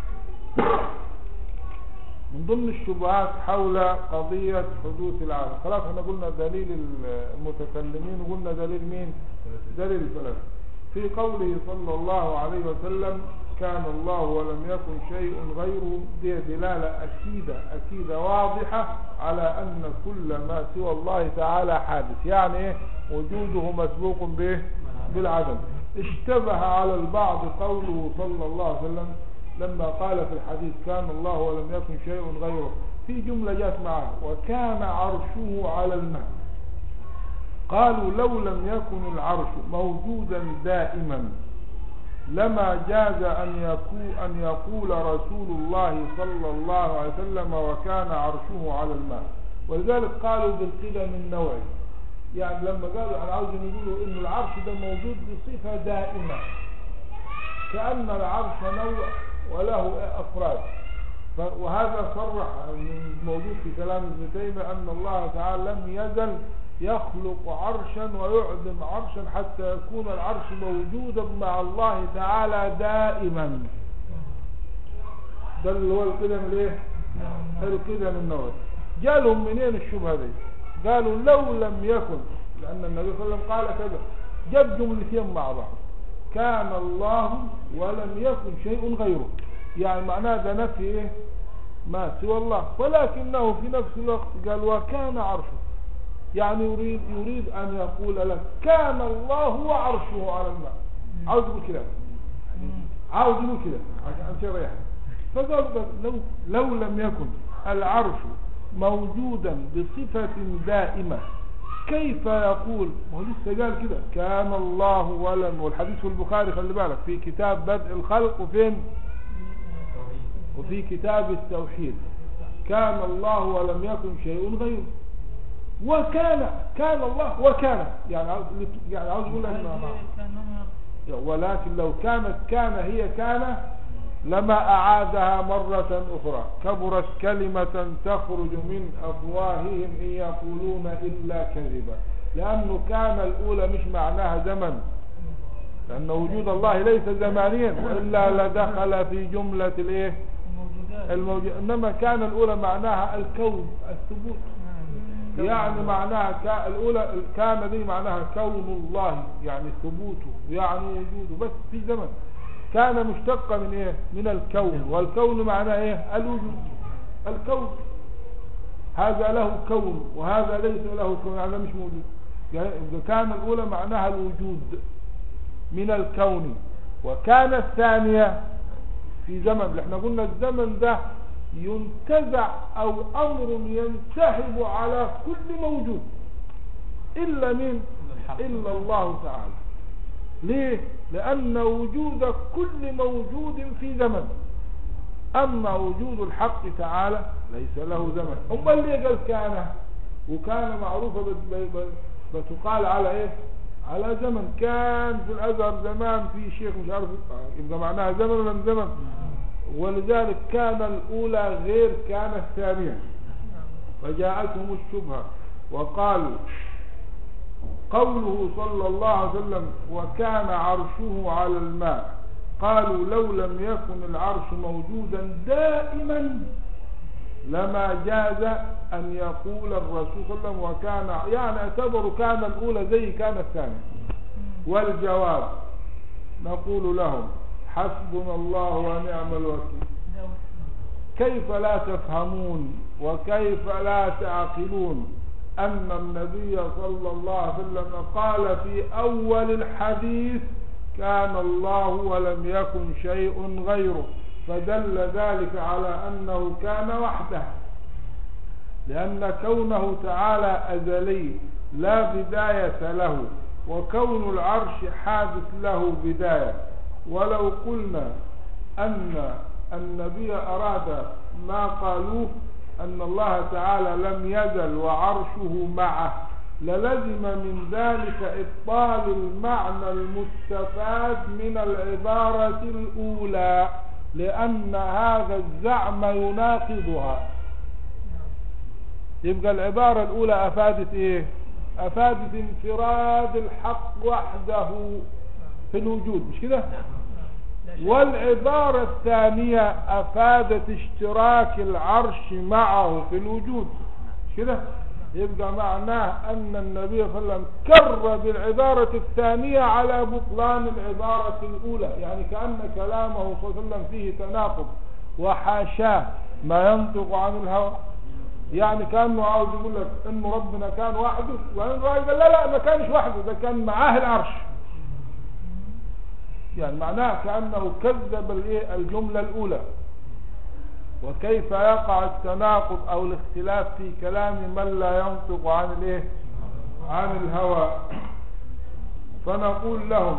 من ضمن الشبهات حول قضية حدوث العالم خلاص احنا قلنا دليل المتكلمين وقلنا دليل مين دليل الفلاسفة في قوله صلى الله عليه وسلم كان الله ولم يكن شيء غيره دي دلالة أكيدة أكيدة واضحة على أن كل ما سوى الله تعالى حادث يعني إيه وجوده مسبوق به بالعدم اشتبه على البعض قوله صلى الله عليه وسلم لما قال في الحديث كان الله ولم يكن شيء غيره في جملة جاءت معه وكان عرشه على الماء قالوا لو لم يكن العرش موجودا دائما لما جاز أن يقول, أن يقول رسول الله صلى الله عليه وسلم وكان عرشه على الماء ولذلك قالوا بالقدم النوعي يعني لما قالوا أنا عاوز يقولوا إن العرش ده موجود بصفة دائمة كأن العرش نوع وله أفراد ف- وهذا صرح من موجود في كلام ابن تيمية أن الله تعالى لم يزل يخلق عرشا ويعدم عرشا حتى يكون العرش موجودا مع الله تعالى دائما ده اللي هو القدم الايه القدم النووي جالهم منين الشبهه دي قالوا لو لم يكن لان النبي صلى الله عليه وسلم قال كذا جاب جملتين مع بعض كان الله ولم يكن شيء غيره يعني معناه ده نفي ايه ما سوى الله ولكنه في نفس الوقت قال وكان عرشه يعني يريد يريد ان يقول لك كان الله وعرشه على الماء عاوز يقول كده عاوز يقول كده عشان عشان يريح فقال بس لو لو لم يكن العرش موجودا بصفة دائمة كيف يقول ما هو لسه قال كده كان الله ولم والحديث في البخاري خلي بالك في كتاب بدء الخلق وفين وفي كتاب التوحيد كان الله ولم يكن شيء غيره وكان كان الله وكان يعني عاوز يعني عاوز يقول لك ولكن لو كانت كان هي كان لما أعادها مرة أخرى كبرت كلمة تخرج من أفواههم إن يقولون إلا كذبا لأنه كان الأولى مش معناها زمن لأن وجود الله ليس زمانيا وإلا لدخل في جملة الإيه الموجود إنما كان الأولى معناها الكون الثبوت يعني معناها كا الأولى كان دي معناها كون الله يعني ثبوته يعني وجوده بس في زمن كان مشتقة من ايه من الكون والكون معناه ايه الوجود الكون هذا له كون وهذا ليس له كون هذا مش موجود يعني إذا كان الأولى معناها الوجود من الكون وكان الثانية في زمن احنا قلنا الزمن ده ينتزع او امر ينسحب على كل موجود الا مين الا الله تعالى ليه لان وجود كل موجود في زمن اما وجود الحق تعالى ليس له زمن امال ليه قال كان وكان معروفه بت- بت- بتقال على ايه على زمن كان في الازهر زمان في شيخ مش عارف يبقى معناها زمن ولا من زمن ولذلك كان الأولى غير كان الثانية فجاءتهم الشبهة وقالوا قوله صلى الله عليه وسلم وكان عرشه على الماء قالوا لو لم يكن العرش موجودا دائما لما جاز أن يقول الرسول صلى الله عليه وسلم وكان يعني اعتبروا كان الأولى زي كان الثانية والجواب نقول لهم حسبنا الله ونعم الوكيل كيف لا تفهمون وكيف لا تعقلون أن النبي صلى الله عليه وسلم قال في أول الحديث كان الله ولم يكن شيء غيره فدل ذلك على أنه كان وحده لأن كونه تعالى أزلي لا بداية له وكون العرش حادث له بداية ولو قلنا أن النبي أراد ما قالوه أن الله تعالى لم يزل وعرشه معه للزم من ذلك إبطال المعنى المستفاد من العبارة الأولى لأن هذا الزعم يناقضها يبقى العبارة الأولى أفادت إيه أفادت انفراد الحق وحده في الوجود مش كده والعبارة الثانية أفادت اشتراك العرش معه في الوجود مش كده يبقى معناه أن النبي صلى الله عليه وسلم كر بالعبارة الثانية على بطلان العبارة الأولى يعني كأن كلامه صلى الله عليه وسلم فيه تناقض وحاشاه ما ينطق عن الهوى يعني كانه عاوز يقول لك انه ربنا كان وحده وبعدين الراجل قال لا لا ما كانش وحده ده كان معاه العرش يعني معناه كانه كذب الايه الجمله الاولى وكيف يقع التناقض او الاختلاف في كلام من لا ينطق عن الايه عن الهوى فنقول لهم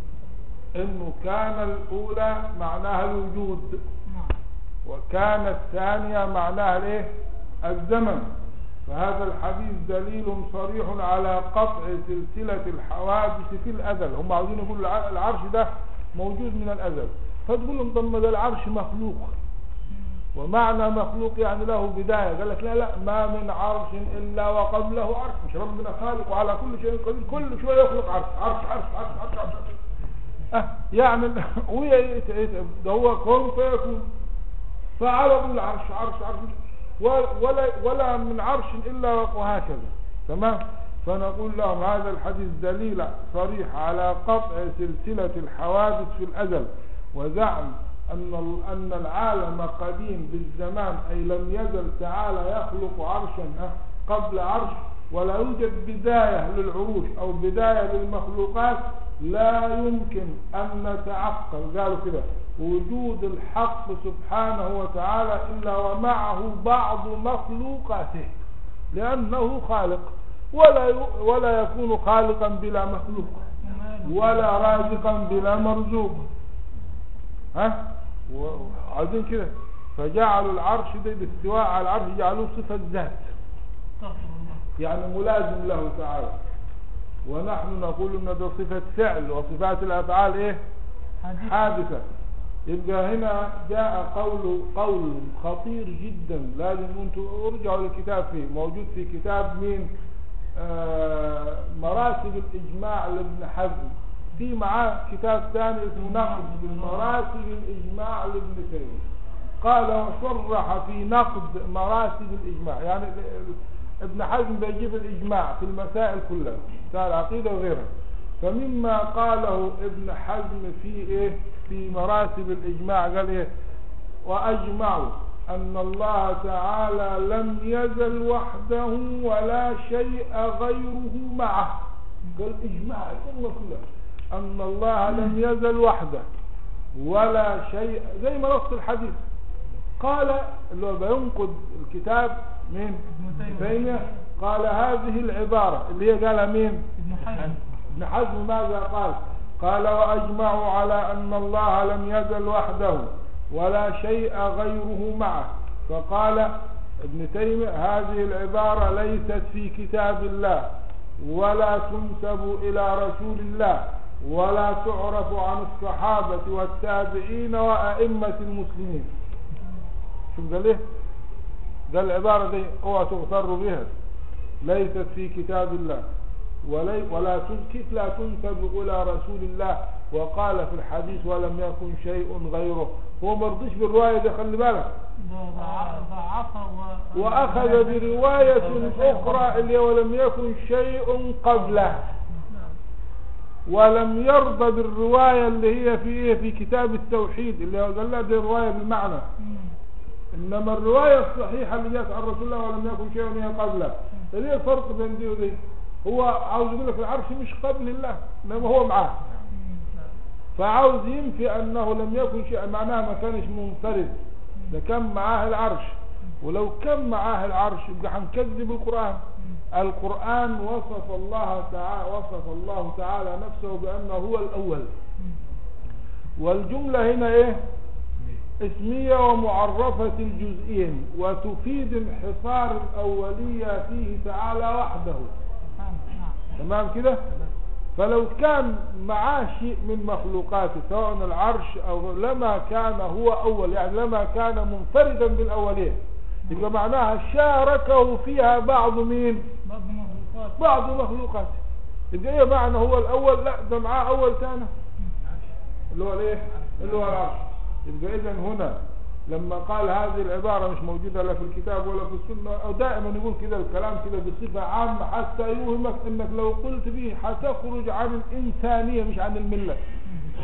انه كان الاولى معناها الوجود نعم وكان الثانية معناها الايه الزمن فهذا الحديث دليل صريح على قطع سلسلة الحوادث في الأزل هم عاوزين يقولوا الع- العرش ده موجود من الأزل فتقول لهم طب ما ده العرش مخلوق ومعنى مخلوق يعني له بداية قال لك لا لا ما من عرش إلا وقبله عرش مش ربنا خالق وعلى كل شيء قدير كل شوية يخلق عرش عرش عرش عرش عرش, عرش, عرش. أه يعني وهي يت- يت- ده هو كون فيكون فعلى طول العرش عرش عرش ولا ولا, ولا من عرش الا وهكذا تمام فنقول لهم هذا الحديث دليل صريح على قطع سلسلة الحوادث في الأزل وزعم أن ال- أن العالم قديم بالزمان أي لم يزل تعالى يخلق عرشا أه، قبل عرش ولا يوجد بداية للعروش أو بداية للمخلوقات لا يمكن أن نتعقل قالوا كده وجود الحق سبحانه وتعالى إلا ومعه بعض مخلوقاته لأنه خالق ولا ي- ولا يكون خالقا بلا مخلوق ولا رازقا بلا مرزوق ها و- عايزين كده فجعلوا العرش ده الاستواء على العرش جعلوه صفة ذات استغفر الله يعني ملازم له تعالى ونحن نقول ان ده صفة فعل وصفات الافعال ايه حديث حادثة يبقى هنا جاء قول قول خطير جدا لازم انتم ارجعوا للكتاب فيه موجود في كتاب مين آه مراتب الاجماع لابن حزم في معاه كتاب ثاني اسمه نقد مراتب الاجماع لابن تيميه قال وصرح في نقد مراتب الاجماع يعني ال- ال- ابن حزم بيجيب الاجماع في المسائل كلها بتاع العقيده وغيرها فمما قاله ابن حزم في ايه في مراتب الاجماع قال ايه واجمعوا ان الله تعالى لم يزل وحده ولا شيء غيره معه قال اجماع الامه كلها ان الله لم يزل وحده ولا شيء زي ما نص الحديث قال اللي هو بينقد الكتاب من ابن تيمية. تيمية قال هذه العبارة اللي هي قالها مين ابن حزم ابن حزم ماذا قال قال وأجمعوا على أن الله لم يزل وحده ولا شيء غيره معه فقال ابن تيمية هذه العبارة ليست في كتاب الله ولا تنسب إلى رسول الله ولا تعرف عن الصحابة والتابعين وأئمة المسلمين شوف قال ايه قال العبارة دي اوعى تغتروا بها ليست في كتاب الله ولي ولا تن- كيف لا تنسب إلى رسول الله وقال في الحديث ولم يكن شيء غيره هو ما رضيش بالرواية دي خلي بالك ضعفها و... وأخذ برواية أخرى اللي هو ولم يكن شيء قبله نعم. ولم يرضى بالرواية اللي هي في إيه في كتاب التوحيد اللي هو قال لا دي رواية بالمعنى مم. إنما الرواية الصحيحة اللي جاءت عن رسول الله ولم يكن شيء هي قبله ايه الفرق بين دي ودي هو عاوز يقول لك العرش مش قبل الله انما هو معاه مم. نعم. فعاوز ينفي انه لم يكن شيء معناها ما كانش منفرد ده كان معاه العرش ولو كان معاه العرش يبقى هنكذب القرآن القرآن وصف الله تعالى وصف الله تعالى نفسه بأنه هو الأول مم. والجملة هنا ايه اسمية ومعرفة الجزئين وتفيد انحصار الأولية فيه تعالى وحده نعم. نعم. تمام كده فلو كان معاه شيء من مخلوقاته سواء العرش أو لما كان هو أول يعني لما كان منفردا بالأولين يبقى معناها شاركه فيها بعض مين بعض المخلوقات بعض مخلوقاته يبقى ايه معنى هو الأول لا ده معاه أول ثاني اللي هو الايه اللي هو العرش يبقى اذا هنا لما قال هذه العبارة مش موجودة لا في الكتاب ولا في السنة او دائما يقول كده الكلام كده بصفة عامة حتى يوهمك انك لو قلت به حتخرج عن الانسانية مش عن الملة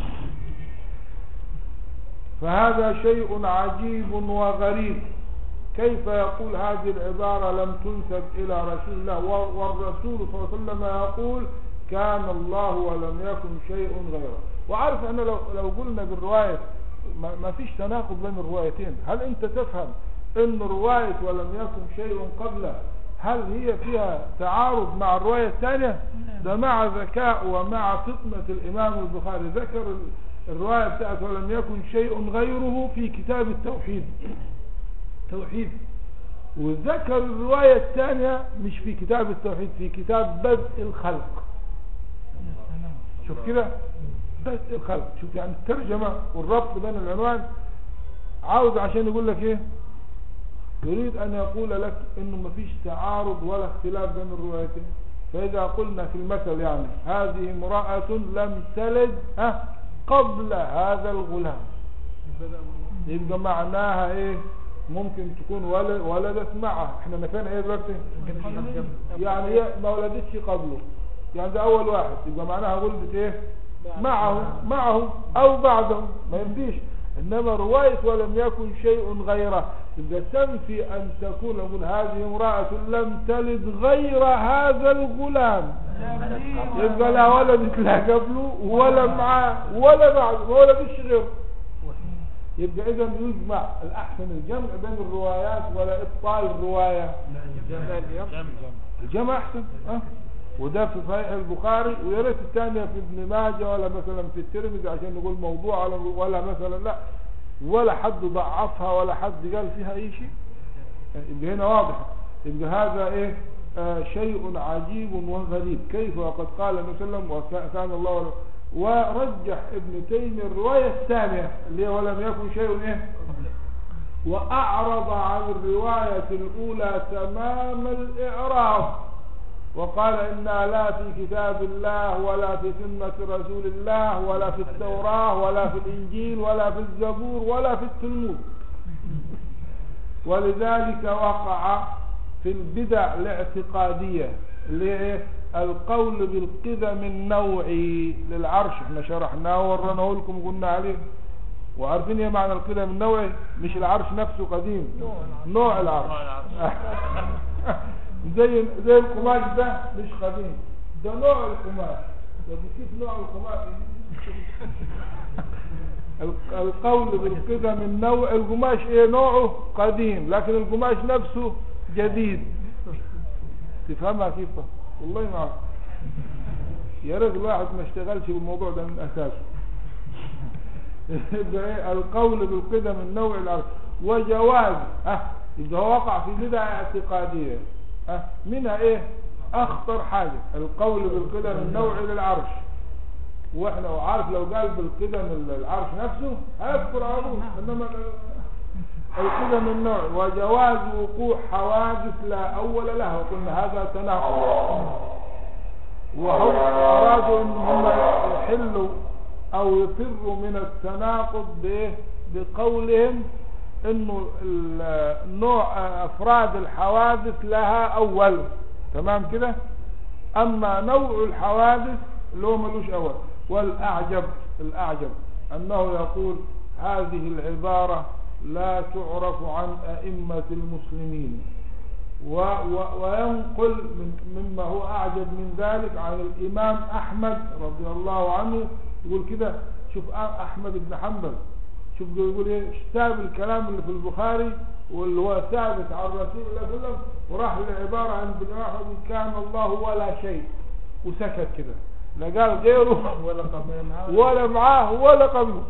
فهذا شيء عجيب وغريب كيف يقول هذه العبارة لم تنسب إلى رسول الله و- والرسول صلى الله عليه وسلم يقول كان الله ولم يكن شيء غيره وعارف احنا لو, لو قلنا بالرواية ما, ما فيش تناقض بين الروايتين هل انت تفهم ان رواية ولم يكن شيء قبله هل هي فيها تعارض مع الرواية الثانية ده مع ذكاء ومع فطنة الامام البخاري ذكر ال- الرواية بتاعت ولم يكن شيء غيره في كتاب التوحيد توحيد وذكر الرواية الثانية مش في كتاب التوحيد في كتاب بدء الخلق شوف كده بدء الخلق شوف يعني الترجمة والربط بين العنوان عاوز عشان يقول لك ايه يريد ان يقول لك انه مفيش تعارض ولا اختلاف بين الروايتين فاذا قلنا في المثل يعني هذه امرأة لم تلد ها قبل هذا الغلام يبقى معناها ايه ممكن تكون ولد ولدت معه احنا نفينا ايه دلوقتي يعني هي ما ولدتش قبله يعني ده اول واحد يبقى معناها ولدت ايه معه معه او بعده ما يمديش انما رواية ولم يكن شيء غيره يبقى تنفي ان تكون نقول هذه امرأة لم تلد غير هذا الغلام يبقى لا ولدت لا قبله ولا معاه ولا بعده ما ولدتش غيره يبقى اذا يجمع الاحسن الجمع بين الروايات ولا ابطال الروايه الجمع احسن اه وده في صحيح البخاري ويا ريت الثانيه في ابن ماجه ولا مثلا في الترمذي عشان نقول موضوع ولا ولا مثلا لا ولا حد ضعفها ولا حد قال فيها اي شيء يبقى هنا واضح يبقى هذا ايه آه شيء عجيب وغريب كيف وقد قال النبي صلى الله عليه وسلم وكان الله ولم ورجح ابن تيمية الرواية الثانية اللي هي ولم يكن شيء ايه واعرض عن الرواية الاولى تمام الاعراض وقال إنا لا في كتاب الله ولا في سنة رسول الله ولا في التوراة ولا في الإنجيل ولا في الزبور ولا في التلمود ولذلك وقع في البدع الاعتقادية اللي هي إيه؟ القول بالقدم النوعي للعرش احنا شرحناه ورناه لكم وقلنا عليه وعارفين ايه معنى القدم النوعي مش العرش نفسه قديم نوع العرش زي زي القماش ده مش قديم ده نوع القماش طب كيف نوع القماش الق- القول بالقدم النوع القماش ايه نوعه قديم لكن القماش نفسه جديد تفهمها كيف والله ما أعرف. يا ريت الواحد ما اشتغلش بالموضوع ده من اساسه يبقى إيه؟ القول بالقدم النوع العرش وجواز اه يبقى هو وقع في بدع اعتقاديه اه منها ايه اخطر حاجه القول بالقدم النوعي للعرش واحنا وعارف لو قال بالقدم العرش نفسه هيكفر على طول انما ال- القدم النوع وجواز وقوع حوادث لا اول لها وقلنا هذا تناقض وهم ارادوا ان هم يحلوا او يفروا من التناقض بايه بقولهم انه ال- نوع افراد الحوادث لها اول تمام كده اما نوع الحوادث اللي هو ملوش اول والاعجب الاعجب انه يقول هذه العبارة لا تعرف عن ائمة المسلمين و و وينقل من مما هو أعجب من ذلك عن الإمام أحمد رضي الله عنه يقول كده شوف أ- أحمد بن حنبل شوف يقول إيه ساب الكلام اللي في البخاري واللي هو ثابت عن رسول الله صلى الله عليه وسلم وراح للعبارة عن ابن أحمد كان الله ولا شيء وسكت كده لا قال غيره ولا قبل معاه ولا معاه ولا قبله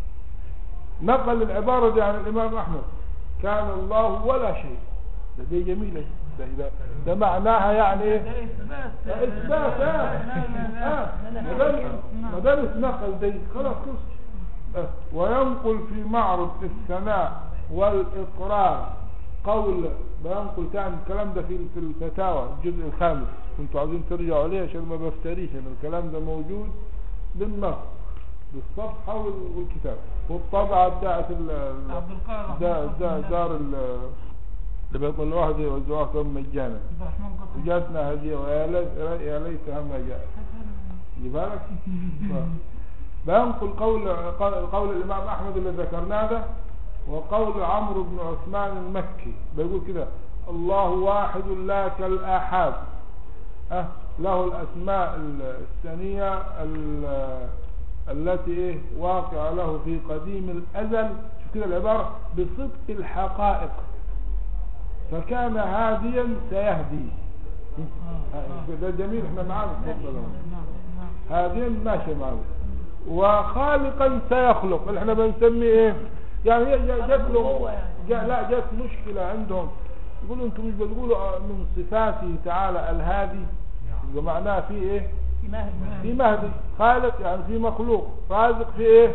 نقل العبارة دي عن الإمام أحمد كان الله ولا شيء ده دي جميلة ده, ده, ده معناها يعني ايه ده إثبات ده إثبات آه. آه. ما دام- ما دام اتنقل دي خلاص خلص آه. وينقل في معرض الثناء والإقرار قول بينقل تاني الكلام ده في في الفتاوى الجزء الخامس كنتوا عاوزين ترجعوا عليه عشان ما بفتريش ان الكلام ده موجود بالنص بالصفحة وال- والكتاب والطبعة بتاعت ال ال- عبد القادر دا دا دار ال- اللي بيطلع الواحد يوزعوها كم مجانا عبد الرحمن قطب وجاتنا هدية ويا ليت يا ليتها ما جاءت جيبها لك بينقل قول قول الإمام أحمد اللي ذكرناه ده وقول عمرو بن عثمان المكي بيقول كده الله واحد لا كالآحاد أه له الأسماء الثانية ال- التي إيه واقع له في قديم الأزل شوف كده العبارة بصدق الحقائق فكان هاديا سيهدي ده جميل احنا معانا اتفضل اهو. هاديا ماشي معنا وخالقا سيخلق اللي احنا بنسميه ايه يعني هي جا- جات له جا لا جات مشكلة عندهم يقولوا انتم مش بتقولوا آه، من صفاته تعالى الهادي يبقى معناها في ايه في مهد في مهدي خالق يعني في مخلوق رازق في ايه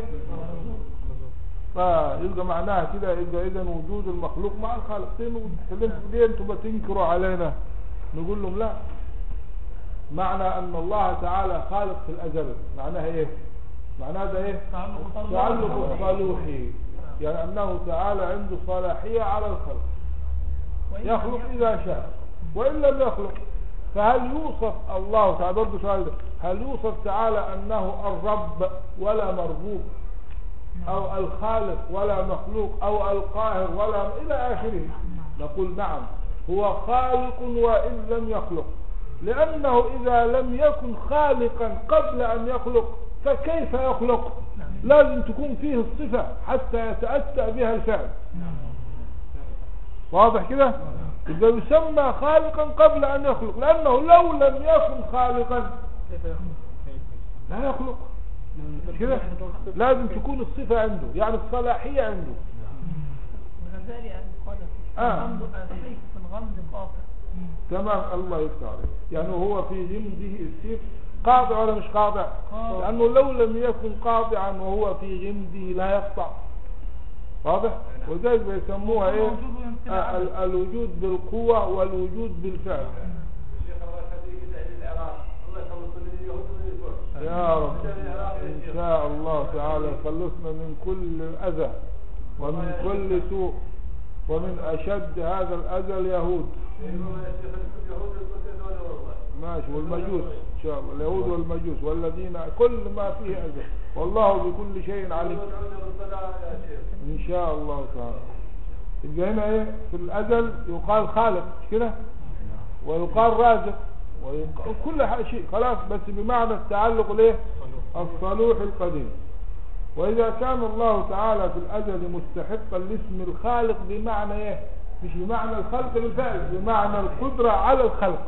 فيبقى معناها كده يبقى اذا وجود المخلوق مع الخالق زي ما اتكلمت ليه انتم بتنكروا علينا نقول لهم لا معنى ان الله تعالى خالق في الازل معناها ايه معناها ده ايه تعلق الصالوحي يعني انه تعالى عنده صلاحية على الخلق يخلق اذا شاء وان لم يخلق فهل يوصف الله تعالى برضه سؤال ده هل يوصف تعالى انه الرب ولا مربوب او الخالق ولا مخلوق او القاهر ولا الى اخره نقول نعم هو خالق وان لم يخلق لانه اذا لم يكن خالقا قبل ان يخلق فكيف يخلق لازم تكون فيه الصفة حتى يتأتى بها الفعل واضح كده يبقى يسمى خالقا قبل ان يخلق لانه لو لم يكن خالقا لا يخلق مش كده لازم تكون الصفة عنده يعني الصلاحية عنده الغزالي قال في آه. الغمض السيف في الغمض قاطع تمام الله يفتح عليك يعني هو في غمده السيف قاطع ولا مش قاطع لأنه لو لم يكن قاطعا وهو في غمده لا يقطع واضح وذلك بيسموها ايه آه ال- الوجود بالقوة والوجود بالفعل الشيخ الله يخليك اهل العراق الله يخلص اليهود من الكفر يا رب إن شاء الله تعالى خلصنا من كل أذى ومن كل سوء ومن أشد هذا الأذى اليهود اليهود الكفر دول والله ماشي والمجوس إن شاء الله اليهود والمجوس والذين كل ما فيه أذى والله بكل شيء عليم ادعونا بالصلاة يا شيخ إن شاء الله تعالى يبقى هنا إيه في الأزل يقال خالق مش كده ويقال رازق ويقال كل ح- شيء خلاص بس بمعنى التعلق ليه الصلوح القديم وإذا كان الله تعالى في الأزل مستحقا لاسم الخالق بمعنى إيه مش بمعنى الخلق بالفعل بمعنى القدرة على الخلق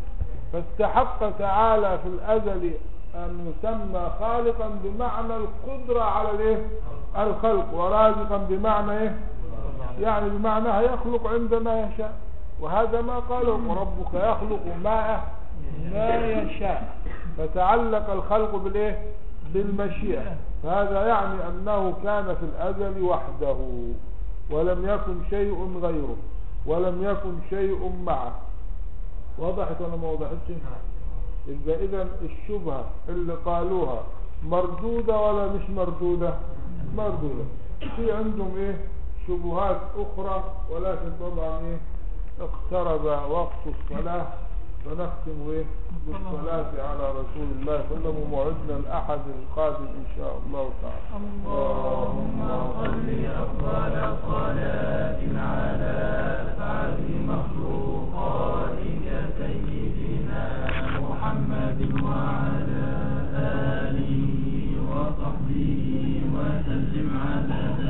فاستحق تعالى في الأزل أن يسمى خالقا بمعنى القدرة على الإيه الخلق ورازقا بمعنى إيه يعني بمعنى يخلق عندما يشاء وهذا ما قاله وربك يخلق ما ما يشاء فتعلق الخلق بالايه بالمشيئة فهذا يعني انه كان في الازل وحده ولم يكن شيء غيره ولم يكن شيء معه وضحت ولا ما وضحتش يبقى اذا الشبهة اللي قالوها مردودة ولا مش مردودة مردودة في عندهم ايه شبهات اخرى ولكن طبعا ايه اقترب وقت الصلاة فنختم ايه بالصلاة على رسول الله صلى الله عليه وسلم وموعدنا الاحد القادم ان شاء الله تعالى اللهم صل افضل صلاة على اسعد مخلوقاتك سيدنا محمد وعلى اله وصحبه وسلم على